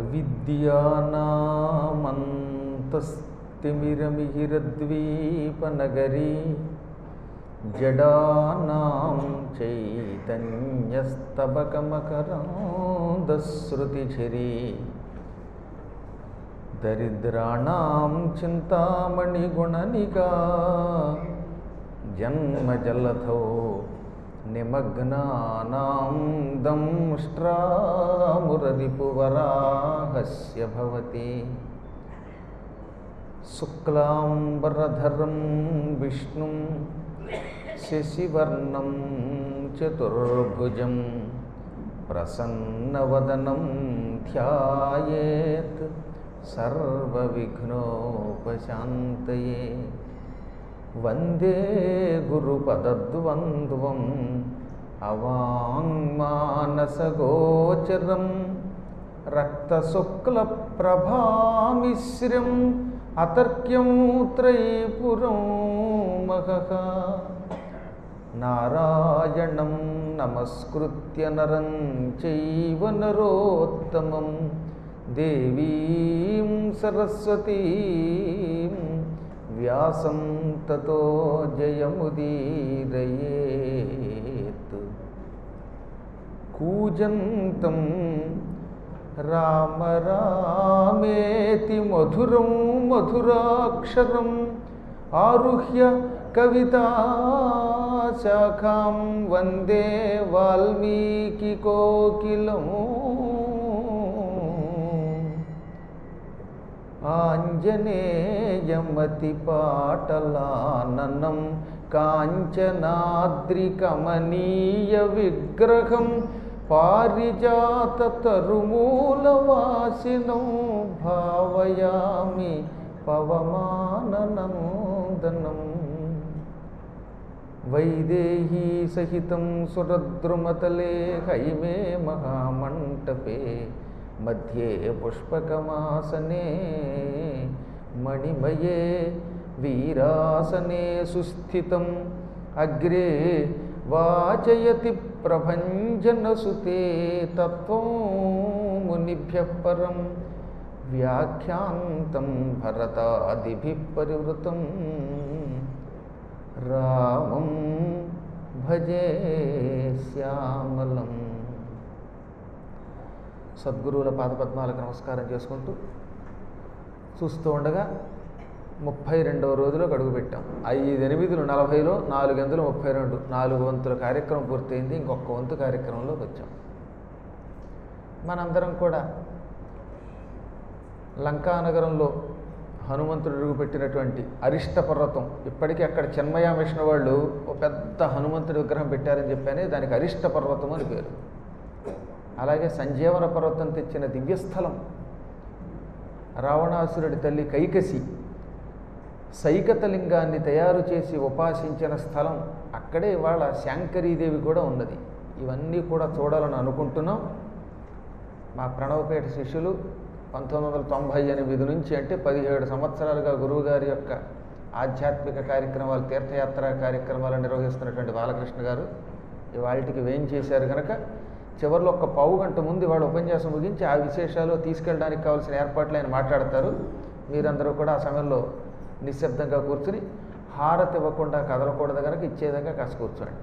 అవిద్యానామంతస్తిమిరమిహిరద్వీపనగరీ జడానాం చైతన్యస్తబకమకరాందశ్రుతిఝరీ దరిద్రాణం చింతామణిగుణనికా జన్మజలధౌ నిమగ్నానాం దంష్ట్రామురరిపువరాహస్య భవతి శుక్లాంబరధరం విష్ణుం శశివర్ణం చతుర్భుజం ప్రసన్నవదనం ధ్యాయేత్ సర్వవిఘ్నోపశాంతయే వందే గురుపదద్వంద్వం అవాంగ్మానసగోచరం రక్తశుక్లప్రభామిశ్రం అతర్క్యం త్రైపురం మహః నారాయణం నమస్కృత్య నరం చైవ నరోత్తమం దేవీం సరస్వతీం వ్యాసం తతో జయముదీరయేత్ కూజంతం రామ రామేతి మధురం మధురాక్షరం ఆరుహ్య కవితాశాఖాం వందే వాల్మీకి కోకిలం ఆంజనేయమతిపాటలాననం కాంచనాద్రికమనీయ విగ్రహం పారిజాతరుమూలవాసినం భావయామి పవమాననందనం వైదేహీ సహితం సురద్రుమతలే హైమే మహామంటపే मध्ये पुष्पकमासने मणिमये वीरासने सुस्थितम् अग्रे वाचयति प्रभञ्जनसुते तत्त्वं मुनिभ्यः परं व्याख्यान्तं भरतादिभिः परिवृतं रामं भजे श्यामलम् సద్గురువుల పాదపద్మాలకు నమస్కారం చేసుకుంటూ చూస్తూ ఉండగా ముప్పై రెండవ రోజులో అడుగు పెట్టాం ఐదు ఎనిమిదిలు నలభైలో నాలుగు వందలు ముప్పై రెండు నాలుగు వంతుల కార్యక్రమం పూర్తయింది ఇంకొక వంతు కార్యక్రమంలోకి వచ్చాం మనందరం కూడా లంకానగరంలో హనుమంతుడు అడుగు పెట్టినటువంటి అరిష్ట పర్వతం ఇప్పటికీ అక్కడ చిన్మయ మిషన్ వాళ్ళు ఒక పెద్ద హనుమంతుడి విగ్రహం పెట్టారని చెప్పానే దానికి అరిష్ట పర్వతం అని పేరు అలాగే సంజీవన పర్వతం తెచ్చిన దివ్యస్థలం రావణాసురుడి తల్లి కైకసి సైకతలింగాన్ని తయారు చేసి ఉపాసించిన స్థలం అక్కడే ఇవాళ శాంకరీదేవి కూడా ఉన్నది ఇవన్నీ కూడా చూడాలని అనుకుంటున్నాం మా ప్రణవపేట శిష్యులు పంతొమ్మిది వందల తొంభై ఎనిమిది నుంచి అంటే పదిహేడు సంవత్సరాలుగా గురువుగారి యొక్క ఆధ్యాత్మిక కార్యక్రమాలు తీర్థయాత్ర కార్యక్రమాలు నిర్వహిస్తున్నటువంటి బాలకృష్ణ గారు ఇవాళకి వేం చేశారు కనుక చివరిలో ఒక పావు గంట ముందు ఇవాళ ఉపన్యాసం ముగించి ఆ విశేషాలు తీసుకెళ్ళడానికి కావాల్సిన ఏర్పాట్లు ఆయన మాట్లాడతారు మీరందరూ కూడా ఆ సమయంలో నిశ్శబ్దంగా కూర్చుని హారతి ఇవ్వకుండా కదలకూడదు కనుక ఇచ్చేదంగా కాస్త కూర్చోండి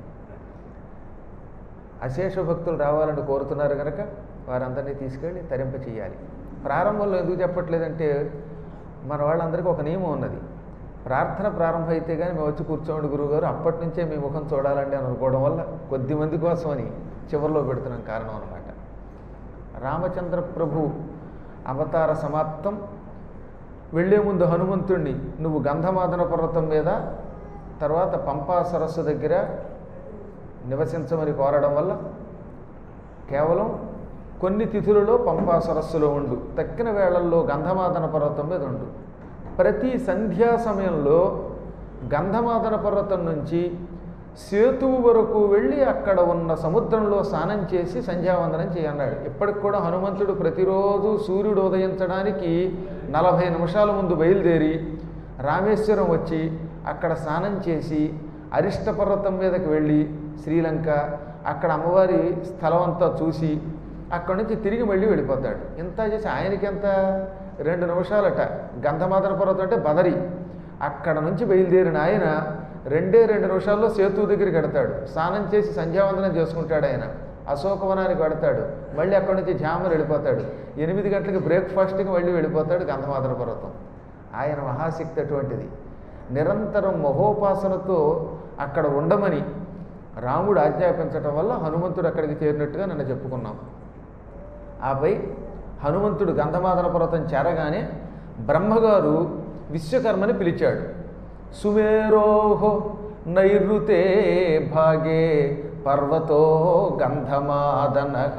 అశేష భక్తులు రావాలని కోరుతున్నారు కనుక వారందరినీ తీసుకెళ్ళి తరింప చేయాలి ప్రారంభంలో ఎందుకు చెప్పట్లేదంటే మన వాళ్ళందరికీ ఒక నియమం ఉన్నది ప్రార్థన ప్రారంభం అయితే కానీ మేము వచ్చి కూర్చోండి గురువుగారు అప్పటి నుంచే మీ ముఖం చూడాలండి అని అనుకోవడం వల్ల కొద్ది మంది కోసమని చివరిలో పెడుతున్నాం కారణం అనమాట రామచంద్ర ప్రభు అవతార సమాప్తం వెళ్లే ముందు హనుమంతుణ్ణి నువ్వు గంధమాదన పర్వతం మీద తర్వాత పంపా సరస్సు దగ్గర నివసించమని కోరడం వల్ల కేవలం కొన్ని తిథులలో పంపా సరస్సులో ఉండు తక్కిన వేళల్లో గంధమాదన పర్వతం మీద ఉండు ప్రతి సంధ్యా సమయంలో గంధమాదన పర్వతం నుంచి సేతువు వరకు వెళ్ళి అక్కడ ఉన్న సముద్రంలో స్నానం చేసి సంధ్యావందనం చేయన్నాడు ఇప్పటికి కూడా హనుమంతుడు ప్రతిరోజు సూర్యుడు ఉదయించడానికి నలభై నిమిషాల ముందు బయలుదేరి రామేశ్వరం వచ్చి అక్కడ స్నానం చేసి అరిష్ట పర్వతం మీదకి వెళ్ళి శ్రీలంక అక్కడ అమ్మవారి స్థలం అంతా చూసి అక్కడి నుంచి తిరిగి మళ్ళీ వెళ్ళిపోతాడు ఇంత చేసి ఆయనకి ఎంత రెండు నిమిషాలట గంధమాదన పర్వతం అంటే బదరి అక్కడ నుంచి బయలుదేరిన ఆయన రెండే రెండు నిమిషాల్లో సేతు దగ్గరికి వెడతాడు స్నానం చేసి సంధ్యావందనం చేసుకుంటాడు ఆయన అశోకవనానికి వెడతాడు మళ్ళీ అక్కడి నుంచి జామర్ వెళ్ళిపోతాడు ఎనిమిది గంటలకి బ్రేక్ఫాస్ట్కి మళ్ళీ వెళ్ళిపోతాడు గంధమాదన పర్వతం ఆయన మహాశక్తి అటువంటిది నిరంతరం మహోపాసనతో అక్కడ ఉండమని రాముడు ఆజ్ఞాపించటం వల్ల హనుమంతుడు అక్కడికి చేరినట్టుగా నిన్న చెప్పుకున్నాం ఆపై హనుమంతుడు గంధమాదన పర్వతం చేరగానే బ్రహ్మగారు విశ్వకర్మని పిలిచాడు సుమేరోహో నైరుతే భాగే పర్వతో గంధమాదనక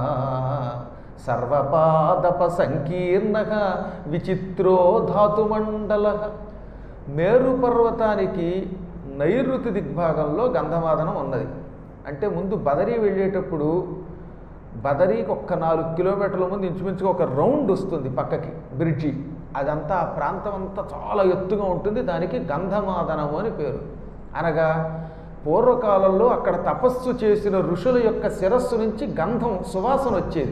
సర్వపాదప సంకీర్ణ విచిత్రో ధాతుమండల మేరు పర్వతానికి నైరుతి దిగ్భాగంలో గంధమాదనం ఉన్నది అంటే ముందు బదరీ వెళ్ళేటప్పుడు బదరీకి ఒక్క నాలుగు కిలోమీటర్ల ముందు ఇంచుమించుగా ఒక రౌండ్ వస్తుంది పక్కకి బ్రిడ్జి అదంతా ఆ ప్రాంతం అంతా చాలా ఎత్తుగా ఉంటుంది దానికి గంధమాదనము అని పేరు అనగా పూర్వకాలంలో అక్కడ తపస్సు చేసిన ఋషుల యొక్క శిరస్సు నుంచి గంధం సువాసన వచ్చేది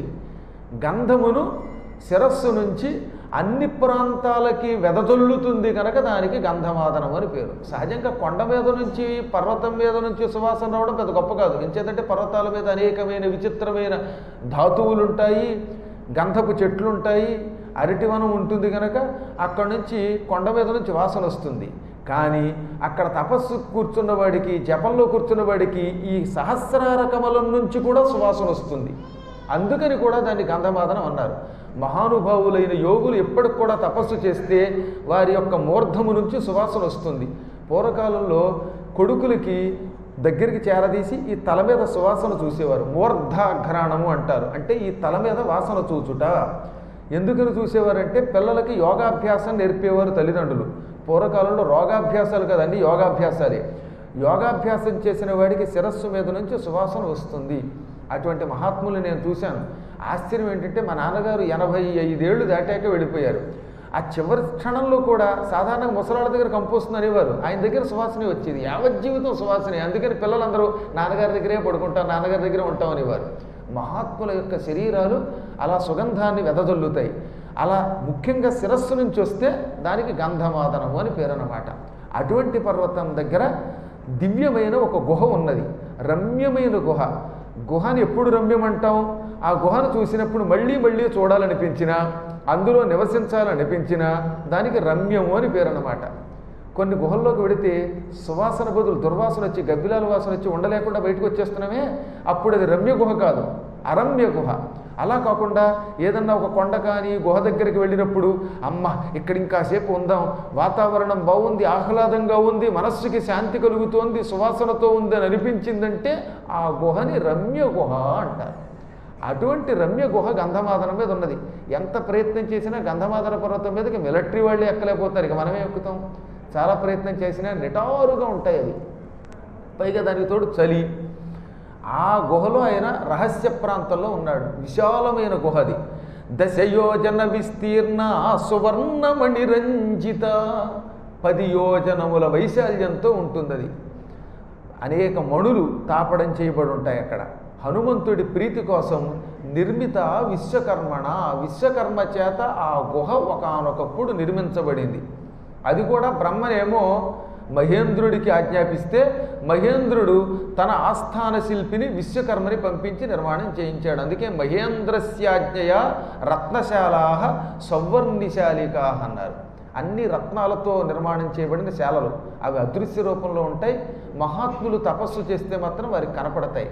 గంధమును శిరస్సు నుంచి అన్ని ప్రాంతాలకి వెదజల్లుతుంది కనుక దానికి గంధమాదనం అని పేరు సహజంగా కొండ మీద నుంచి పర్వతం మీద నుంచి సువాసన రావడం పెద్ద గొప్ప కాదు ఎంచేతంటే పర్వతాల మీద అనేకమైన విచిత్రమైన ధాతువులు ఉంటాయి గంధపు చెట్లు ఉంటాయి అరటివనం ఉంటుంది కనుక అక్కడి నుంచి కొండ మీద నుంచి వాసన వస్తుంది కానీ అక్కడ తపస్సు కూర్చున్నవాడికి జపంలో కూర్చున్నవాడికి ఈ సహస్రార కమలం నుంచి కూడా సువాసన వస్తుంది అందుకని కూడా దాన్ని గంధమాదనం అన్నారు మహానుభావులైన యోగులు ఎప్పటికి కూడా తపస్సు చేస్తే వారి యొక్క మూర్ధము నుంచి సువాసన వస్తుంది పూర్వకాలంలో కొడుకులకి దగ్గరికి చేరదీసి ఈ తల మీద సువాసన చూసేవారు మూర్ధాఘ్రాణము అంటారు అంటే ఈ తల మీద వాసన చూచుట ఎందుకని చూసేవారంటే పిల్లలకి యోగాభ్యాసం నేర్పేవారు తల్లిదండ్రులు పూర్వకాలంలో రోగాభ్యాసాలు కదండి యోగాభ్యాసాలే యోగాభ్యాసం చేసిన వాడికి శిరస్సు మీద నుంచి సువాసన వస్తుంది అటువంటి మహాత్ములు నేను చూశాను ఆశ్చర్యం ఏంటంటే మా నాన్నగారు ఎనభై ఐదేళ్లు దాటాక వెళ్ళిపోయారు ఆ చివరి క్షణంలో కూడా సాధారణంగా ముసలాళ్ళ దగ్గర కంపోస్తుంది అనేవారు ఆయన దగ్గర సువాసనే వచ్చేది యావజ్జీవితం సువాసనే అందుకని పిల్లలందరూ నాన్నగారి దగ్గరే పడుకుంటాం నాన్నగారి దగ్గరే ఉంటాం అనేవారు మహాత్ముల యొక్క శరీరాలు అలా సుగంధాన్ని వెదజల్లుతాయి అలా ముఖ్యంగా శిరస్సు నుంచి వస్తే దానికి గంధమాదనము అని పేరు అన్నమాట అటువంటి పర్వతం దగ్గర దివ్యమైన ఒక గుహ ఉన్నది రమ్యమైన గుహ గుహని ఎప్పుడు రమ్యమంటాం ఆ గుహను చూసినప్పుడు మళ్ళీ మళ్ళీ చూడాలనిపించినా అందులో నివసించాలనిపించినా దానికి రమ్యము అని పేరు అన్నమాట కొన్ని గుహల్లోకి వెడితే సువాసన బదులు దుర్వాసన వచ్చి గబ్బిలాల వాసన వచ్చి ఉండలేకుండా బయటకు వచ్చేస్తున్నామే అప్పుడు అది రమ్య గుహ కాదు అరమ్య గుహ అలా కాకుండా ఏదన్నా ఒక కొండ కానీ గుహ దగ్గరికి వెళ్ళినప్పుడు అమ్మ ఇక్కడ ఇంకాసేపు ఉందాం వాతావరణం బాగుంది ఆహ్లాదంగా ఉంది మనస్సుకి శాంతి కలుగుతోంది సువాసనతో ఉంది అని అనిపించిందంటే ఆ గుహని రమ్య గుహ అంటారు అటువంటి రమ్య గుహ గంధమాదనం మీద ఉన్నది ఎంత ప్రయత్నం చేసినా గంధమాదన పర్వతం మీదకి మిలిటరీ వాళ్ళే ఎక్కలేకపోతారు ఇక మనమే ఎక్కుతాం చాలా ప్రయత్నం చేసినా నిటారుగా ఉంటాయి అవి పైగా దానికి తోడు చలి ఆ గుహలో ఆయన రహస్య ప్రాంతంలో ఉన్నాడు విశాలమైన గుహ అది దశయోజన విస్తీర్ణ సువర్ణమణి రంజిత పది యోజనముల వైశాల్యంతో ఉంటుంది అది అనేక మణులు తాపడం చేయబడి ఉంటాయి అక్కడ హనుమంతుడి ప్రీతి కోసం నిర్మిత విశ్వకర్మణ విశ్వకర్మ చేత ఆ గుహ ఒకనొకప్పుడు నిర్మించబడింది అది కూడా బ్రహ్మనేమో మహేంద్రుడికి ఆజ్ఞాపిస్తే మహేంద్రుడు తన ఆస్థాన శిల్పిని విశ్వకర్మని పంపించి నిర్మాణం చేయించాడు అందుకే మహేంద్రస్యాజ్ఞయ రత్నశాలా సౌవర్ణిశాలికా అన్నారు అన్ని రత్నాలతో నిర్మాణం చేయబడిన శాలలు అవి అదృశ్య రూపంలో ఉంటాయి మహాత్ములు తపస్సు చేస్తే మాత్రం వారికి కనపడతాయి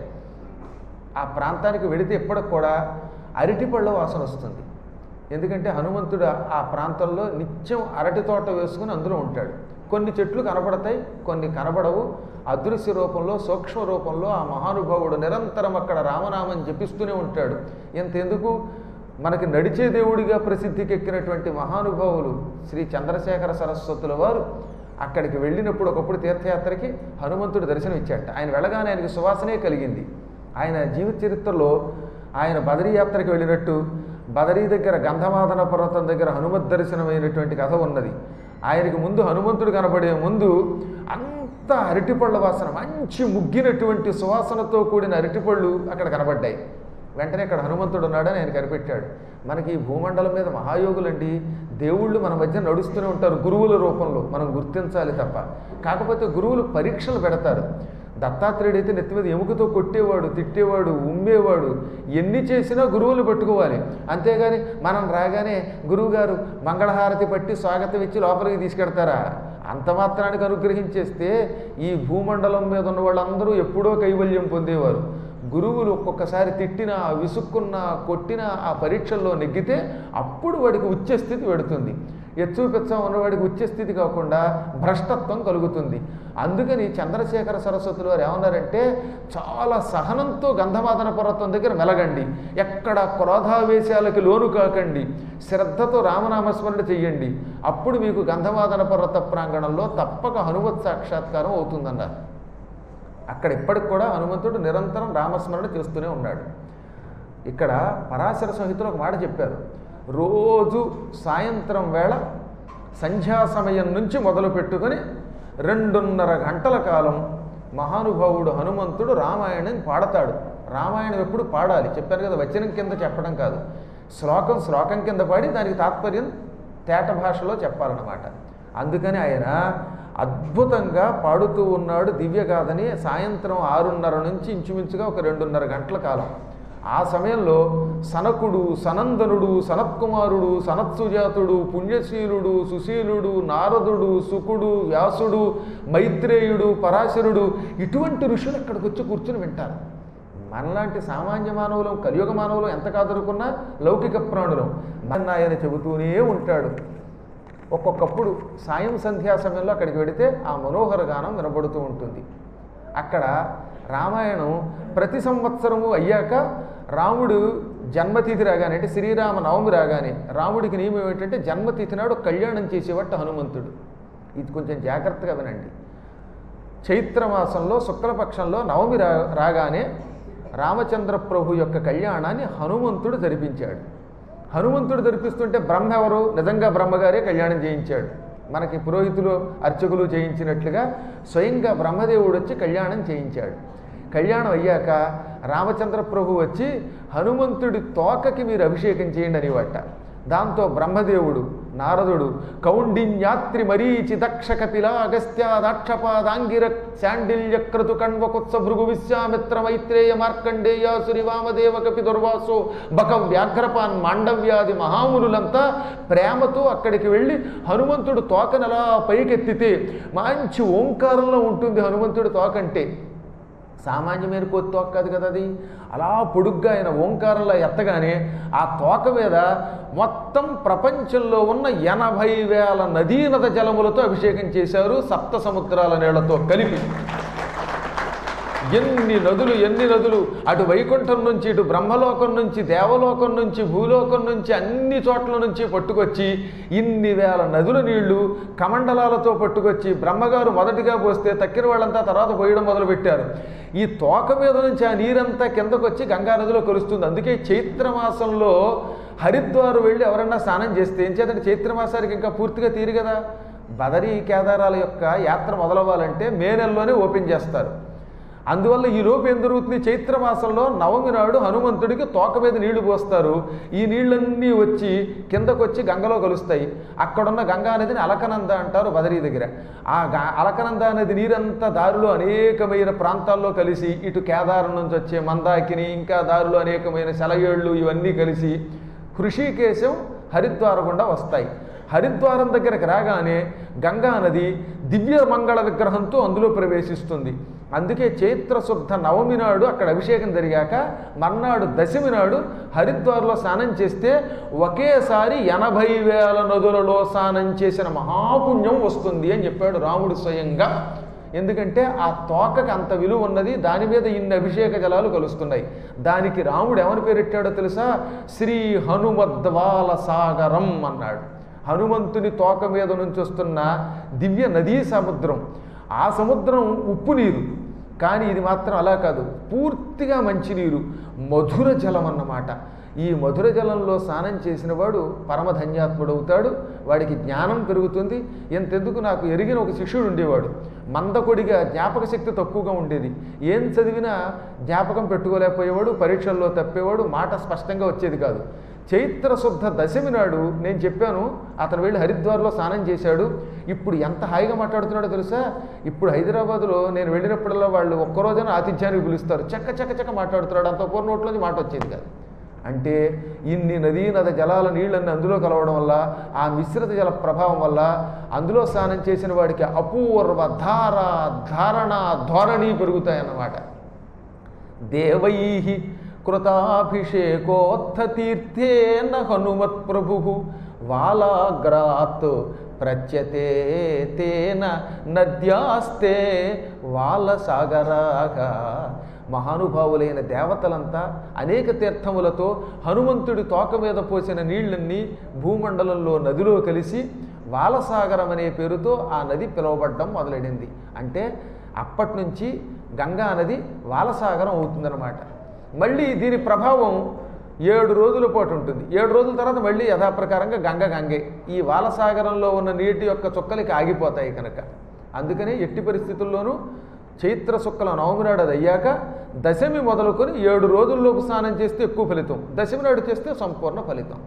ఆ ప్రాంతానికి వెళితే ఎప్పటికి కూడా అరటిపళ్ళ వాసన వస్తుంది ఎందుకంటే హనుమంతుడు ఆ ప్రాంతంలో నిత్యం అరటి తోట వేసుకుని అందులో ఉంటాడు కొన్ని చెట్లు కనపడతాయి కొన్ని కనబడవు అదృశ్య రూపంలో సూక్ష్మ రూపంలో ఆ మహానుభావుడు నిరంతరం అక్కడ రామనామం జపిస్తూనే ఉంటాడు ఇంతెందుకు మనకి నడిచే దేవుడిగా ప్రసిద్ధికి ఎక్కినటువంటి మహానుభావులు శ్రీ చంద్రశేఖర సరస్వతుల వారు అక్కడికి వెళ్ళినప్పుడు ఒకప్పుడు తీర్థయాత్రకి హనుమంతుడు దర్శనం ఇచ్చాట ఆయన వెళ్ళగానే ఆయనకి సువాసనే కలిగింది ఆయన జీవిత చరిత్రలో ఆయన బదరీ యాత్రకి వెళ్ళినట్టు బదరీ దగ్గర గంధమాదన పర్వతం దగ్గర హనుమత్ దర్శనమైనటువంటి కథ ఉన్నది ఆయనకి ముందు హనుమంతుడు కనబడే ముందు అంత అరటిపళ్ళ వాసన మంచి ముగ్గినటువంటి సువాసనతో కూడిన అరటిపళ్ళు అక్కడ కనబడ్డాయి వెంటనే ఇక్కడ హనుమంతుడు ఉన్నాడని ఆయన కనిపెట్టాడు మనకి ఈ భూమండలం మీద మహాయోగులండి దేవుళ్ళు మన మధ్య నడుస్తూనే ఉంటారు గురువుల రూపంలో మనం గుర్తించాలి తప్ప కాకపోతే గురువులు పరీక్షలు పెడతారు దత్తాత్రేయుడు అయితే నెత్తి మీద ఎముకతో కొట్టేవాడు తిట్టేవాడు ఉమ్మేవాడు ఎన్ని చేసినా గురువులు పెట్టుకోవాలి అంతేగాని మనం రాగానే గురువుగారు మంగళహారతి పట్టి స్వాగతం ఇచ్చి లోపలికి తీసుకెడతారా అంత మాత్రానికి అనుగ్రహించేస్తే ఈ భూమండలం మీద ఉన్న వాళ్ళందరూ ఎప్పుడో కైవల్యం పొందేవారు గురువులు ఒక్కొక్కసారి తిట్టినా విసుక్కున్నా కొట్టినా ఆ పరీక్షల్లో నెగ్గితే అప్పుడు వాడికి ఉచ్చస్థితి పెడుతుంది ఎచ్చు పిచ్చం ఉన్నవాడికి ఉచ్చస్థితి కాకుండా భ్రష్టత్వం కలుగుతుంది అందుకని చంద్రశేఖర సరస్వతులు వారు ఏమన్నారంటే చాలా సహనంతో గంధమాదన పర్వతం దగ్గర మెలగండి ఎక్కడ క్రోధావేశాలకి లోను కాకండి శ్రద్ధతో రామనామస్మరణ చెయ్యండి అప్పుడు మీకు గంధమాదన పర్వత ప్రాంగణంలో తప్పక హనుమత్ సాక్షాత్కారం అవుతుందన్నారు అక్కడ ఇప్పటికి కూడా హనుమంతుడు నిరంతరం రామస్మరణ చేస్తూనే ఉన్నాడు ఇక్కడ పరాశర సంహితలో ఒక మాట చెప్పారు రోజు సాయంత్రం వేళ సంధ్యా సమయం నుంచి మొదలు పెట్టుకొని రెండున్నర గంటల కాలం మహానుభావుడు హనుమంతుడు రామాయణం పాడతాడు రామాయణం ఎప్పుడు పాడాలి చెప్పారు కదా వచనం కింద చెప్పడం కాదు శ్లోకం శ్లోకం కింద పాడి దానికి తాత్పర్యం తేట భాషలో చెప్పాలన్నమాట అందుకని ఆయన అద్భుతంగా పాడుతూ ఉన్నాడు దివ్యగాథని సాయంత్రం ఆరున్నర నుంచి ఇంచుమించుగా ఒక రెండున్నర గంటల కాలం ఆ సమయంలో సనకుడు సనందనుడు సనత్కుమారుడు సనత్సుజాతుడు పుణ్యశీలుడు సుశీలుడు నారదుడు సుకుడు వ్యాసుడు మైత్రేయుడు పరాశరుడు ఇటువంటి ఋషులు అక్కడికి వచ్చి కూర్చుని వింటారు మనలాంటి సామాన్య మానవులు కలియుగ మానవులు ఎంత కాదనుకున్నా లౌకిక ప్రాణులం మన ఆయన చెబుతూనే ఉంటాడు ఒక్కొక్కప్పుడు సాయం సంధ్యా సమయంలో అక్కడికి వెడితే ఆ మనోహర గానం వినబడుతూ ఉంటుంది అక్కడ రామాయణం ప్రతి సంవత్సరము అయ్యాక రాముడు జన్మతిథి రాగానే అంటే శ్రీరామ నవమి రాగానే రాముడికి నియమం ఏంటంటే జన్మతిథి నాడు కళ్యాణం చేసేవాడు హనుమంతుడు ఇది కొంచెం జాగ్రత్తగా వినండి చైత్రమాసంలో శుక్లపక్షంలో నవమి రా రాగానే రామచంద్ర ప్రభు యొక్క కళ్యాణాన్ని హనుమంతుడు జరిపించాడు హనుమంతుడు జరిపిస్తుంటే బ్రహ్మ ఎవరు నిజంగా బ్రహ్మగారే కళ్యాణం చేయించాడు మనకి పురోహితులు అర్చకులు చేయించినట్లుగా స్వయంగా బ్రహ్మదేవుడు వచ్చి కళ్యాణం చేయించాడు కళ్యాణం అయ్యాక రామచంద్ర ప్రభు వచ్చి హనుమంతుడి తోకకి మీరు అభిషేకం చేయండి అనేవాట దాంతో బ్రహ్మదేవుడు నారదుడు కౌండిన్యాత్రి మరీచి దక్ష కపిల అగస్త్యాదాక్షపాదాంగిర శాండిల్య క్రతు కణ్వకుత్స భృగు విశ్వామిత్ర మైత్రేయ మార్కండేయ సురివామదేవ కపి దుర్వాసో బక వ్యాఘ్రపాన్ మాండవ్యాది మహామునులంతా ప్రేమతో అక్కడికి వెళ్ళి హనుమంతుడు తోకనలా పైకెత్తితే మంచి ఓంకారంలో ఉంటుంది హనుమంతుడి తోకంటే సామాన్యమైన కోతి తోక కాదు కదా అది అలా పొడుగ్గా ఆయన ఓంకారంలో ఎత్తగానే ఆ తోక మీద మొత్తం ప్రపంచంలో ఉన్న ఎనభై వేల నదీనద జలములతో అభిషేకం చేశారు సప్త సముద్రాల నీళ్లతో కలిపి ఎన్ని నదులు ఎన్ని నదులు అటు వైకుంఠం నుంచి ఇటు బ్రహ్మలోకం నుంచి దేవలోకం నుంచి భూలోకం నుంచి అన్ని చోట్ల నుంచి పట్టుకొచ్చి ఇన్ని వేల నదుల నీళ్లు కమండలాలతో పట్టుకొచ్చి బ్రహ్మగారు మొదటిగా పోస్తే తక్కిన వాళ్ళంతా తర్వాత పోయడం మొదలుపెట్టారు ఈ తోక మీద నుంచి ఆ నీరంతా కిందకు వచ్చి గంగా నదిలో కలుస్తుంది అందుకే చైత్రమాసంలో హరిద్వారు వెళ్ళి ఎవరన్నా స్నానం చేస్తే ఏం చేతంటే చైత్రమాసానికి ఇంకా పూర్తిగా తీరు కదా బదరీ కేదారాల యొక్క యాత్ర మొదలవ్వాలంటే మే నెలలోనే ఓపెన్ చేస్తారు అందువల్ల ఈ లోపు ఏం జరుగుతుంది చైత్రమాసంలో నవమి నాడు హనుమంతుడికి తోక మీద నీళ్లు పోస్తారు ఈ నీళ్ళన్నీ వచ్చి కిందకు వచ్చి గంగలో కలుస్తాయి అక్కడున్న గంగా నదిని అలకనంద అంటారు బదరీ దగ్గర ఆ గ- అలకనంద నది నీరంతా దారిలో అనేకమైన ప్రాంతాల్లో కలిసి ఇటు కేదారం నుంచి వచ్చే మందాకిని ఇంకా దారిలో అనేకమైన సెలయేళ్ళు ఇవన్నీ కలిసి హృషికేశం హరిద్వార గుండా వస్తాయి హరిద్వారం దగ్గరకు రాగానే గంగా నది దివ్య మంగళ విగ్రహంతో అందులో ప్రవేశిస్తుంది అందుకే చైత్రశుద్ధ నవమి నాడు అక్కడ అభిషేకం జరిగాక మర్నాడు దశమి నాడు హరిద్వార్లో స్నానం చేస్తే ఒకేసారి ఎనభై వేల నదులలో స్నానం చేసిన మహాపుణ్యం వస్తుంది అని చెప్పాడు రాముడు స్వయంగా ఎందుకంటే ఆ తోకకి అంత విలువ ఉన్నది దాని మీద ఇన్ని అభిషేక జలాలు కలుస్తున్నాయి దానికి రాముడు ఎవరి పేరెట్టాడో తెలుసా శ్రీ హనుమద్వాల సాగరం అన్నాడు హనుమంతుని తోక మీద నుంచి వస్తున్న దివ్య నదీ సముద్రం ఆ సముద్రం ఉప్పు నీరు కానీ ఇది మాత్రం అలా కాదు పూర్తిగా మంచినీరు మధుర జలం అన్నమాట ఈ మధుర జలంలో స్నానం చేసిన వాడు పరమధన్యాత్ముడవుతాడు వాడికి జ్ఞానం పెరుగుతుంది ఎంతెందుకు నాకు ఎరిగిన ఒక శిష్యుడు ఉండేవాడు మందకొడిగా జ్ఞాపక శక్తి తక్కువగా ఉండేది ఏం చదివినా జ్ఞాపకం పెట్టుకోలేకపోయేవాడు పరీక్షల్లో తప్పేవాడు మాట స్పష్టంగా వచ్చేది కాదు చైత్ర శుద్ధ దశమి నాడు నేను చెప్పాను అతను వెళ్ళి హరిద్వార్లో స్నానం చేశాడు ఇప్పుడు ఎంత హాయిగా మాట్లాడుతున్నాడో తెలుసా ఇప్పుడు హైదరాబాద్లో నేను వెళ్ళినప్పుడల్లా వాళ్ళు ఒక్కరోజైనా ఆతిథ్యానికి పిలుస్తారు చక్క చక్క చక్క మాట్లాడుతున్నాడు అంత పూర్ణ నోట్లోంచి మాట వచ్చేది కాదు అంటే ఇన్ని నదీ నద జలాల నీళ్ళన్నీ అందులో కలవడం వల్ల ఆ మిశ్రిత జల ప్రభావం వల్ల అందులో స్నానం చేసిన వాడికి అపూర్వ ధార ధారణ ధోరణి పెరుగుతాయన్నమాట దేవై కృతాభిషేకోత్థ తీర్థేన హనుమత్ ప్రభు వాలాగ్రాత్ ప్రత్యతే తేన నద్యాస్తే వాలసాగరాగా మహానుభావులైన దేవతలంతా అనేక తీర్థములతో హనుమంతుడి తోక మీద పోసిన నీళ్ళన్నీ భూమండలంలో నదిలో కలిసి వాలసాగరం అనే పేరుతో ఆ నది పిలువబడ్డం మొదలైంది అంటే అప్పటి నుంచి గంగా నది వాలసాగరం అవుతుందన్నమాట మళ్ళీ దీని ప్రభావం ఏడు రోజుల పాటు ఉంటుంది ఏడు రోజుల తర్వాత మళ్ళీ యథాప్రకారంగా గంగ గంగే ఈ వాలసాగరంలో ఉన్న నీటి యొక్క చుక్కలకి ఆగిపోతాయి కనుక అందుకని ఎట్టి పరిస్థితుల్లోనూ చైత్ర శుక్కల నవమి నాడు అది అయ్యాక దశమి మొదలుకొని ఏడు రోజుల్లోపు స్నానం చేస్తే ఎక్కువ ఫలితం దశమి నాడు చేస్తే సంపూర్ణ ఫలితం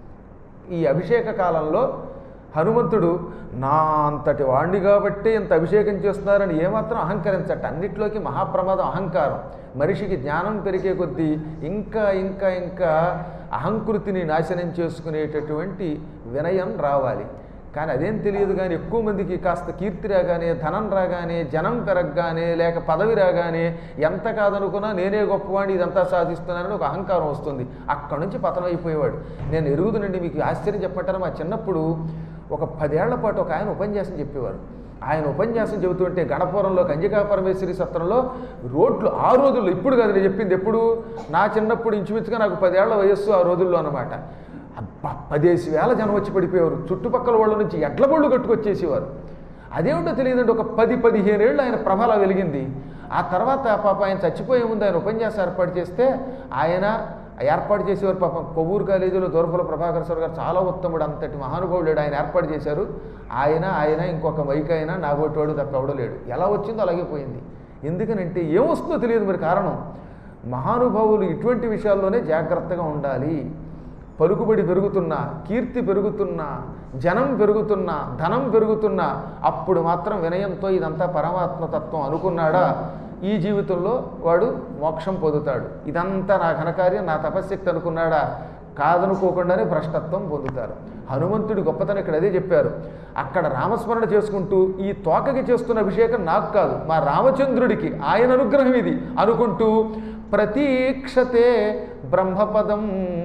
ఈ అభిషేక కాలంలో హనుమంతుడు నా అంతటి వాణ్ణి కాబట్టి ఇంత అభిషేకం చేస్తున్నారని ఏమాత్రం అహంకరించట అన్నిట్లోకి మహాప్రమాదం అహంకారం మనిషికి జ్ఞానం పెరిగే కొద్దీ ఇంకా ఇంకా ఇంకా అహంకృతిని నాశనం చేసుకునేటటువంటి వినయం రావాలి కానీ అదేం తెలియదు కానీ ఎక్కువ మందికి కాస్త కీర్తి రాగానే ధనం రాగానే జనం పెరగగానే లేక పదవి రాగానే ఎంత కాదనుకున్నా నేనే గొప్పవాడిని ఇదంతా సాధిస్తున్నానని ఒక అహంకారం వస్తుంది అక్కడి నుంచి పతనం అయిపోయేవాడు నేను ఎరుగుదనండి మీకు ఆశ్చర్యం చెప్పమంటారా మా చిన్నప్పుడు ఒక పదేళ్ల పాటు ఒక ఆయన ఉపన్యాసం చెప్పేవారు ఆయన ఉపన్యాసం చెబుతుంటే గణపురంలో కంజికా పరమేశ్వరి సత్రంలో రోడ్లు ఆ రోజుల్లో ఇప్పుడు కాదు నేను చెప్పింది ఎప్పుడు నా చిన్నప్పుడు ఇంచుమించుగా నాకు పదేళ్ల వయస్సు ఆ రోజుల్లో అనమాట అబ్బా పదేసి వేల జనం వచ్చి పడిపోయేవారు చుట్టుపక్కల వాళ్ళ నుంచి ఎడ్ల బళ్ళు కట్టుకొచ్చేసేవారు అదేమిటో తెలియదండి ఒక పది పదిహేను ఏళ్ళు ఆయన ప్రభాల వెలిగింది ఆ తర్వాత పాప ఆయన చచ్చిపోయే ముందు ఆయన ఉపన్యాసం ఏర్పాటు చేస్తే ఆయన ఏర్పాటు చేసేవారు పాపం కొవ్వూరు కాలేజీలో దూరపుల ప్రభాకర్ సార్ గారు చాలా ఉత్తముడు అంతటి మహానుభావుడు ఆయన ఏర్పాటు చేశారు ఆయన ఆయన ఇంకొక మైక్ అయినా నాగొట్టేవాడు తప్ప ఎవడో లేడు ఎలా వచ్చిందో అలాగే పోయింది ఎందుకనంటే ఏమొస్తుందో తెలియదు మరి కారణం మహానుభావులు ఇటువంటి విషయాల్లోనే జాగ్రత్తగా ఉండాలి పలుకుబడి పెరుగుతున్నా కీర్తి పెరుగుతున్నా జనం పెరుగుతున్నా ధనం పెరుగుతున్నా అప్పుడు మాత్రం వినయంతో ఇదంతా పరమాత్మతత్వం అనుకున్నాడా ఈ జీవితంలో వాడు మోక్షం పొందుతాడు ఇదంతా నా ఘనకార్యం నా తపశ్శక్తి అనుకున్నాడా కాదనుకోకుండానే భ్రష్టత్వం పొందుతారు హనుమంతుడి గొప్పతనం ఇక్కడ అదే చెప్పారు అక్కడ రామస్మరణ చేసుకుంటూ ఈ తోకకి చేస్తున్న అభిషేకం నాకు కాదు మా రామచంద్రుడికి ఆయన అనుగ్రహం ఇది అనుకుంటూ ప్రతీక్షతే బ్రహ్మపదం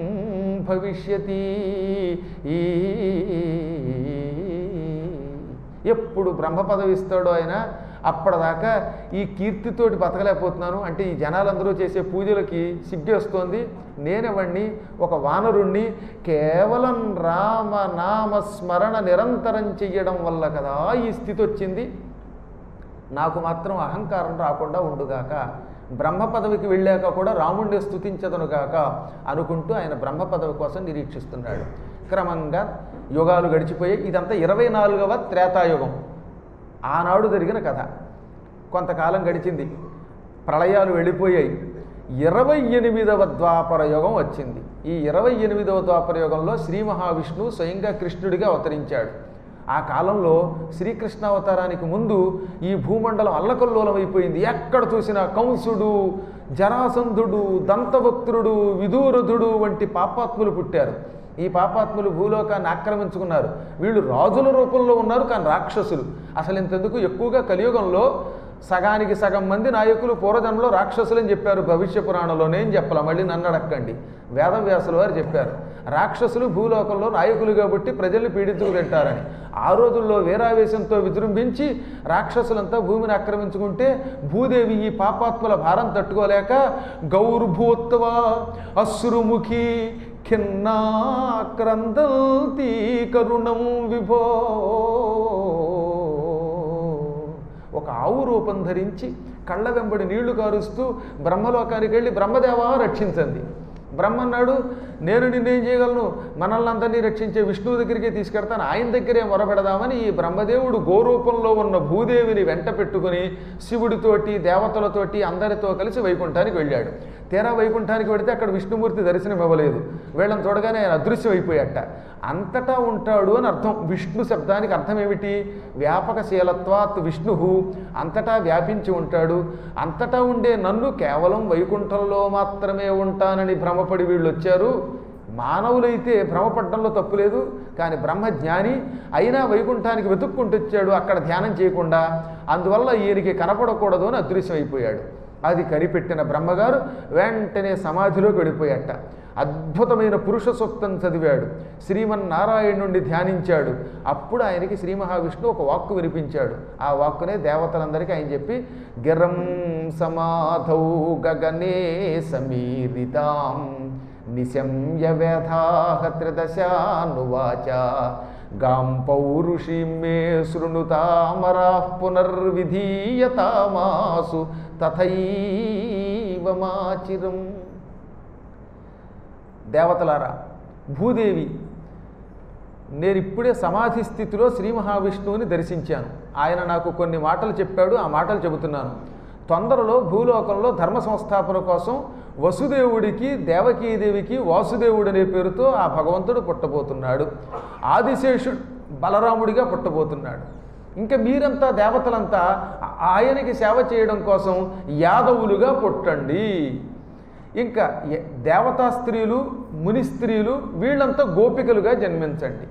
భవిష్యతి ఈ ఎప్పుడు బ్రహ్మపదవి ఇస్తాడో ఆయన అప్పటిదాకా ఈ కీర్తితోటి బతకలేకపోతున్నాను అంటే ఈ జనాలందరూ చేసే పూజలకి సిగ్గేస్తోంది నేనెవణ్ణి ఒక వానరుణ్ణి కేవలం రామ నామ స్మరణ నిరంతరం చెయ్యడం వల్ల కదా ఈ స్థితి వచ్చింది నాకు మాత్రం అహంకారం రాకుండా ఉండుగాక బ్రహ్మ పదవికి వెళ్ళాక కూడా రాముణ్ణి స్థుతించదనుగాక అనుకుంటూ ఆయన బ్రహ్మ పదవి కోసం నిరీక్షిస్తున్నాడు క్రమంగా యుగాలు గడిచిపోయి ఇదంతా ఇరవై నాలుగవ త్రేతాయుగం ఆనాడు జరిగిన కథ కొంతకాలం గడిచింది ప్రళయాలు వెళ్ళిపోయాయి ఇరవై ఎనిమిదవ ద్వాపర యుగం వచ్చింది ఈ ఇరవై ఎనిమిదవ ద్వాపర యుగంలో శ్రీ మహావిష్ణువు స్వయంగా కృష్ణుడిగా అవతరించాడు ఆ కాలంలో శ్రీకృష్ణ అవతారానికి ముందు ఈ భూమండలం అల్లకల్లోలం అయిపోయింది ఎక్కడ చూసినా కంసుడు జరాసంధుడు దంతభక్తుడు విదూరధుడు వంటి పాపాత్ములు పుట్టారు ఈ పాపాత్ములు భూలోకాన్ని ఆక్రమించుకున్నారు వీళ్ళు రాజుల రూపంలో ఉన్నారు కానీ రాక్షసులు అసలు ఇంతెందుకు ఎక్కువగా కలియుగంలో సగానికి సగం మంది నాయకులు పూర్వజన్మలో రాక్షసులని చెప్పారు భవిష్య పురాణంలో నేను చెప్పలా మళ్ళీ నన్ను అడక్కండి వేదవ్యాసుల వారు చెప్పారు రాక్షసులు భూలోకంలో నాయకులు కాబట్టి ప్రజల్ని పీడించుకు తింటారని ఆ రోజుల్లో వీరావేశంతో విజృంభించి రాక్షసులంతా భూమిని ఆక్రమించుకుంటే భూదేవి ఈ పాపాత్ముల భారం తట్టుకోలేక గౌర్భూత్వ అశ్రుముఖి ఖిన్నాక్రందల్తీ కరుణం విభో ఒక ఆవు రూపం ధరించి కళ్ళ వెంబడి నీళ్లు కారుస్తూ బ్రహ్మలోకానికి వెళ్ళి బ్రహ్మదేవా రక్షించండి బ్రహ్మ అన్నాడు నేను నిన్నేం చేయగలను మనల్ని అందరినీ రక్షించే విష్ణువు దగ్గరికి తీసుకెడతాను ఆయన దగ్గరే మొరపెడదామని ఈ బ్రహ్మదేవుడు గోరూపంలో ఉన్న భూదేవిని వెంట పెట్టుకుని శివుడితోటి దేవతలతోటి అందరితో కలిసి వైకుంఠానికి వెళ్ళాడు తీరా వైకుంఠానికి వెళితే అక్కడ విష్ణుమూర్తి దర్శనం ఇవ్వలేదు వీళ్ళని చూడగానే ఆయన అదృశ్యం అయిపోయాట అంతటా ఉంటాడు అని అర్థం విష్ణు శబ్దానికి అర్థం ఏమిటి వ్యాపకశీలత్వాత్ విష్ణు అంతటా వ్యాపించి ఉంటాడు అంతటా ఉండే నన్ను కేవలం వైకుంఠంలో మాత్రమే ఉంటానని భ్రమపడి వీళ్ళు వచ్చారు మానవులైతే భ్రమపడడంలో తప్పు లేదు కానీ బ్రహ్మజ్ఞాని అయినా వైకుంఠానికి వెతుక్కుంటూ వచ్చాడు అక్కడ ధ్యానం చేయకుండా అందువల్ల ఈయనకి కనపడకూడదు అని అదృశ్యం అయిపోయాడు అది కనిపెట్టిన బ్రహ్మగారు వెంటనే సమాధిలోకి వెళ్ళిపోయాట అద్భుతమైన పురుష సూక్తం చదివాడు శ్రీమన్నారాయణుణ్ణి ధ్యానించాడు అప్పుడు ఆయనకి శ్రీ మహావిష్ణువు ఒక వాక్కు వినిపించాడు ఆ వాక్కునే దేవతలందరికీ ఆయన చెప్పి గిరం సమాధౌ గగనే సమీరితాం నిశమ్య వేధాహ త్రిదశానువాచ గాం పౌరుషీం మే శృణుతామరా పునర్విధీయతామాసు తథైవ మాచిరం దేవతలారా భూదేవి నేను ఇప్పుడే సమాధి స్థితిలో శ్రీ మహావిష్ణువుని దర్శించాను ఆయన నాకు కొన్ని మాటలు చెప్పాడు ఆ మాటలు చెబుతున్నాను తొందరలో భూలోకంలో ధర్మ సంస్థాపన కోసం వసుదేవుడికి దేవకీదేవికి వాసుదేవుడు అనే పేరుతో ఆ భగవంతుడు పుట్టబోతున్నాడు ఆదిశేషుడు బలరాముడిగా పుట్టబోతున్నాడు ఇంకా మీరంతా దేవతలంతా ఆయనకి సేవ చేయడం కోసం యాదవులుగా పుట్టండి ఇంకా ఎ- దేవతా స్త్రీలు ముని స్త్రీలు వీళ్ళంతా గోపికలుగా జన్మించండి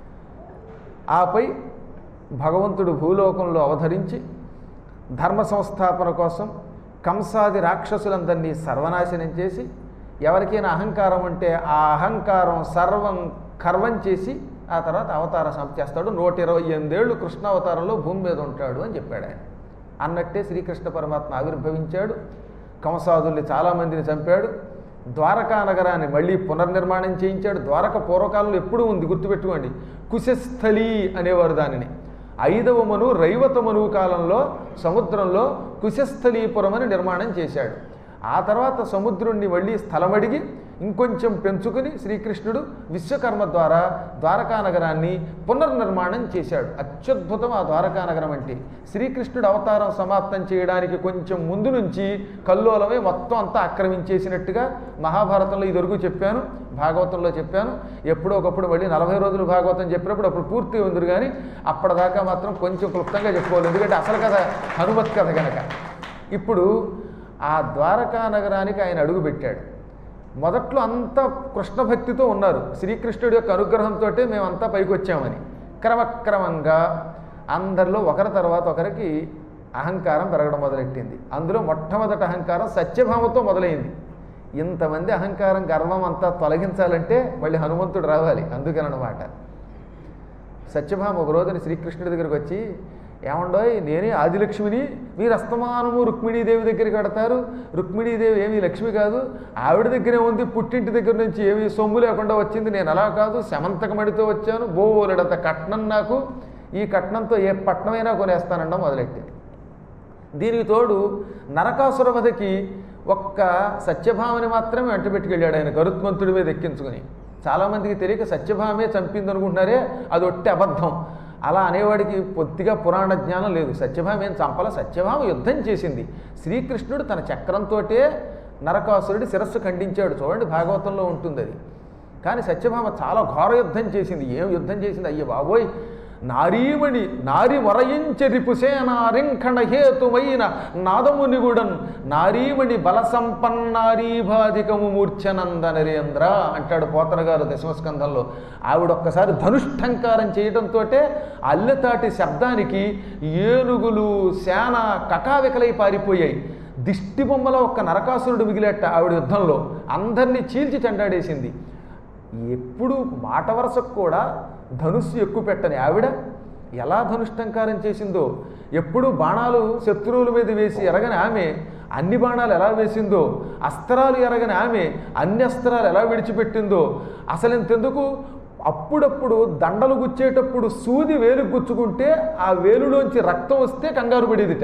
ఆపై భగవంతుడు భూలోకంలో అవతరించి ధర్మ సంస్థాపన కోసం కంసాది రాక్షసులందరినీ సర్వనాశనం చేసి ఎవరికైనా అహంకారం ఉంటే ఆ అహంకారం సర్వం కర్వం చేసి ఆ తర్వాత అవతార సమాప్తి చేస్తాడు నూట ఇరవై ఎనిమిదేళ్ళు కృష్ణ అవతారంలో భూమి మీద ఉంటాడు అని చెప్పాడు ఆయన అన్నట్టే శ్రీకృష్ణ పరమాత్మ ఆవిర్భవించాడు కంసాదుల్ని చాలామందిని చంపాడు ద్వారకా నగరాన్ని మళ్ళీ పునర్నిర్మాణం చేయించాడు ద్వారక పూర్వకాలంలో ఎప్పుడూ ఉంది గుర్తుపెట్టుకోండి కుశస్థలి అనేవారు దానిని ఐదవ మను రైవత మనువు కాలంలో సముద్రంలో కుశస్థలీపురం అని నిర్మాణం చేశాడు ఆ తర్వాత సముద్రుణ్ణి మళ్ళీ స్థలమడిగి ఇంకొంచెం పెంచుకుని శ్రీకృష్ణుడు విశ్వకర్మ ద్వారా ద్వారకా నగరాన్ని పునర్నిర్మాణం చేశాడు అత్యద్భుతం ఆ ద్వారకా నగరం అంటే శ్రీకృష్ణుడు అవతారం సమాప్తం చేయడానికి కొంచెం ముందు నుంచి కల్లోలమై మొత్తం అంతా ఆక్రమించేసినట్టుగా మహాభారతంలో ఇదివరకు చెప్పాను భాగవతంలో చెప్పాను ఎప్పుడో ఒకప్పుడు మళ్ళీ నలభై రోజులు భాగవతం చెప్పినప్పుడు అప్పుడు పూర్తి ఉందిరు కానీ అప్పటిదాకా మాత్రం కొంచెం క్లుప్తంగా చెప్పుకోవాలి ఎందుకంటే అసలు కథ హనుమత్ కథ కనుక ఇప్పుడు ఆ ద్వారకా నగరానికి ఆయన అడుగు పెట్టాడు మొదట్లో అంతా కృష్ణ భక్తితో ఉన్నారు శ్రీకృష్ణుడి యొక్క అనుగ్రహంతో మేమంతా పైకి వచ్చామని క్రమక్రమంగా అందరిలో ఒకరి తర్వాత ఒకరికి అహంకారం పెరగడం మొదలెట్టింది అందులో మొట్టమొదటి అహంకారం సత్యభామతో మొదలైంది ఇంతమంది అహంకారం గర్వం అంతా తొలగించాలంటే మళ్ళీ హనుమంతుడు రావాలి అందుకనమాట సత్యభామ ఒక రోజున శ్రీకృష్ణుడి దగ్గరికి వచ్చి ఏమండోయ్ నేనే ఆదిలక్ష్మిని మీరు అస్తమానము రుక్మిణీదేవి దగ్గరికి కడతారు రుక్మిణీదేవి ఏమీ లక్ష్మి కాదు ఆవిడ దగ్గరే ఉంది పుట్టింటి దగ్గర నుంచి ఏమీ సొమ్ము లేకుండా వచ్చింది నేను అలా కాదు శమంతకమడితో వచ్చాను బోలెడంత కట్నం నాకు ఈ కట్నంతో ఏ పట్నమైనా కొనేస్తానండం మొదలెట్టింది దీనికి తోడు నరకాసుర వధకి ఒక్క సత్యభామని మాత్రమే వెంట పెట్టుకెళ్ళాడు ఆయన గరుత్మంతుడి మీద ఎక్కించుకుని చాలామందికి తెలియక సత్యభామే చంపింది అనుకుంటున్నారే అది ఒట్టి అబద్ధం అలా అనేవాడికి పొత్తిగా పురాణ జ్ఞానం లేదు సత్యభామ ఏం చంపల సత్యభామ యుద్ధం చేసింది శ్రీకృష్ణుడు తన చక్రంతోటే నరకాసురుడి శిరస్సు ఖండించాడు చూడండి భాగవతంలో ఉంటుంది అది కానీ సత్యభామ చాలా ఘోర యుద్ధం చేసింది ఏం యుద్ధం చేసింది అయ్యే బాబోయ్ నారీమణి నారి వరయించరిపుసేనారింఖణ హేతుమైన నాదమునిగుడన్ నారీమణి బల సంపన్నారీభాధికము మూర్ఛనంద నరేంద్ర అంటాడు పోతన గారు దశమస్కంధంలో ఆవిడ ఒక్కసారి ధనుష్టంకారం చేయడంతో అల్లెతాటి శబ్దానికి ఏనుగులు శాన కకావికలై పారిపోయాయి దిష్టి బొమ్మలో ఒక్క నరకాసురుడు మిగిలేట ఆవిడ యుద్ధంలో అందరినీ చీల్చి చెండాడేసింది ఎప్పుడు మాట వరసకు కూడా ధనుస్సు ఎక్కువ పెట్టని ఆవిడ ఎలా ధనుష్టంకారం చేసిందో ఎప్పుడు బాణాలు శత్రువుల మీద వేసి ఎరగని ఆమె అన్ని బాణాలు ఎలా వేసిందో అస్త్రాలు ఎరగని ఆమె అన్ని అస్త్రాలు ఎలా విడిచిపెట్టిందో అసలు ఇంతెందుకు అప్పుడప్పుడు దండలు గుచ్చేటప్పుడు సూది వేలు గుచ్చుకుంటే ఆ వేలులోంచి రక్తం వస్తే కంగారు పడేదిట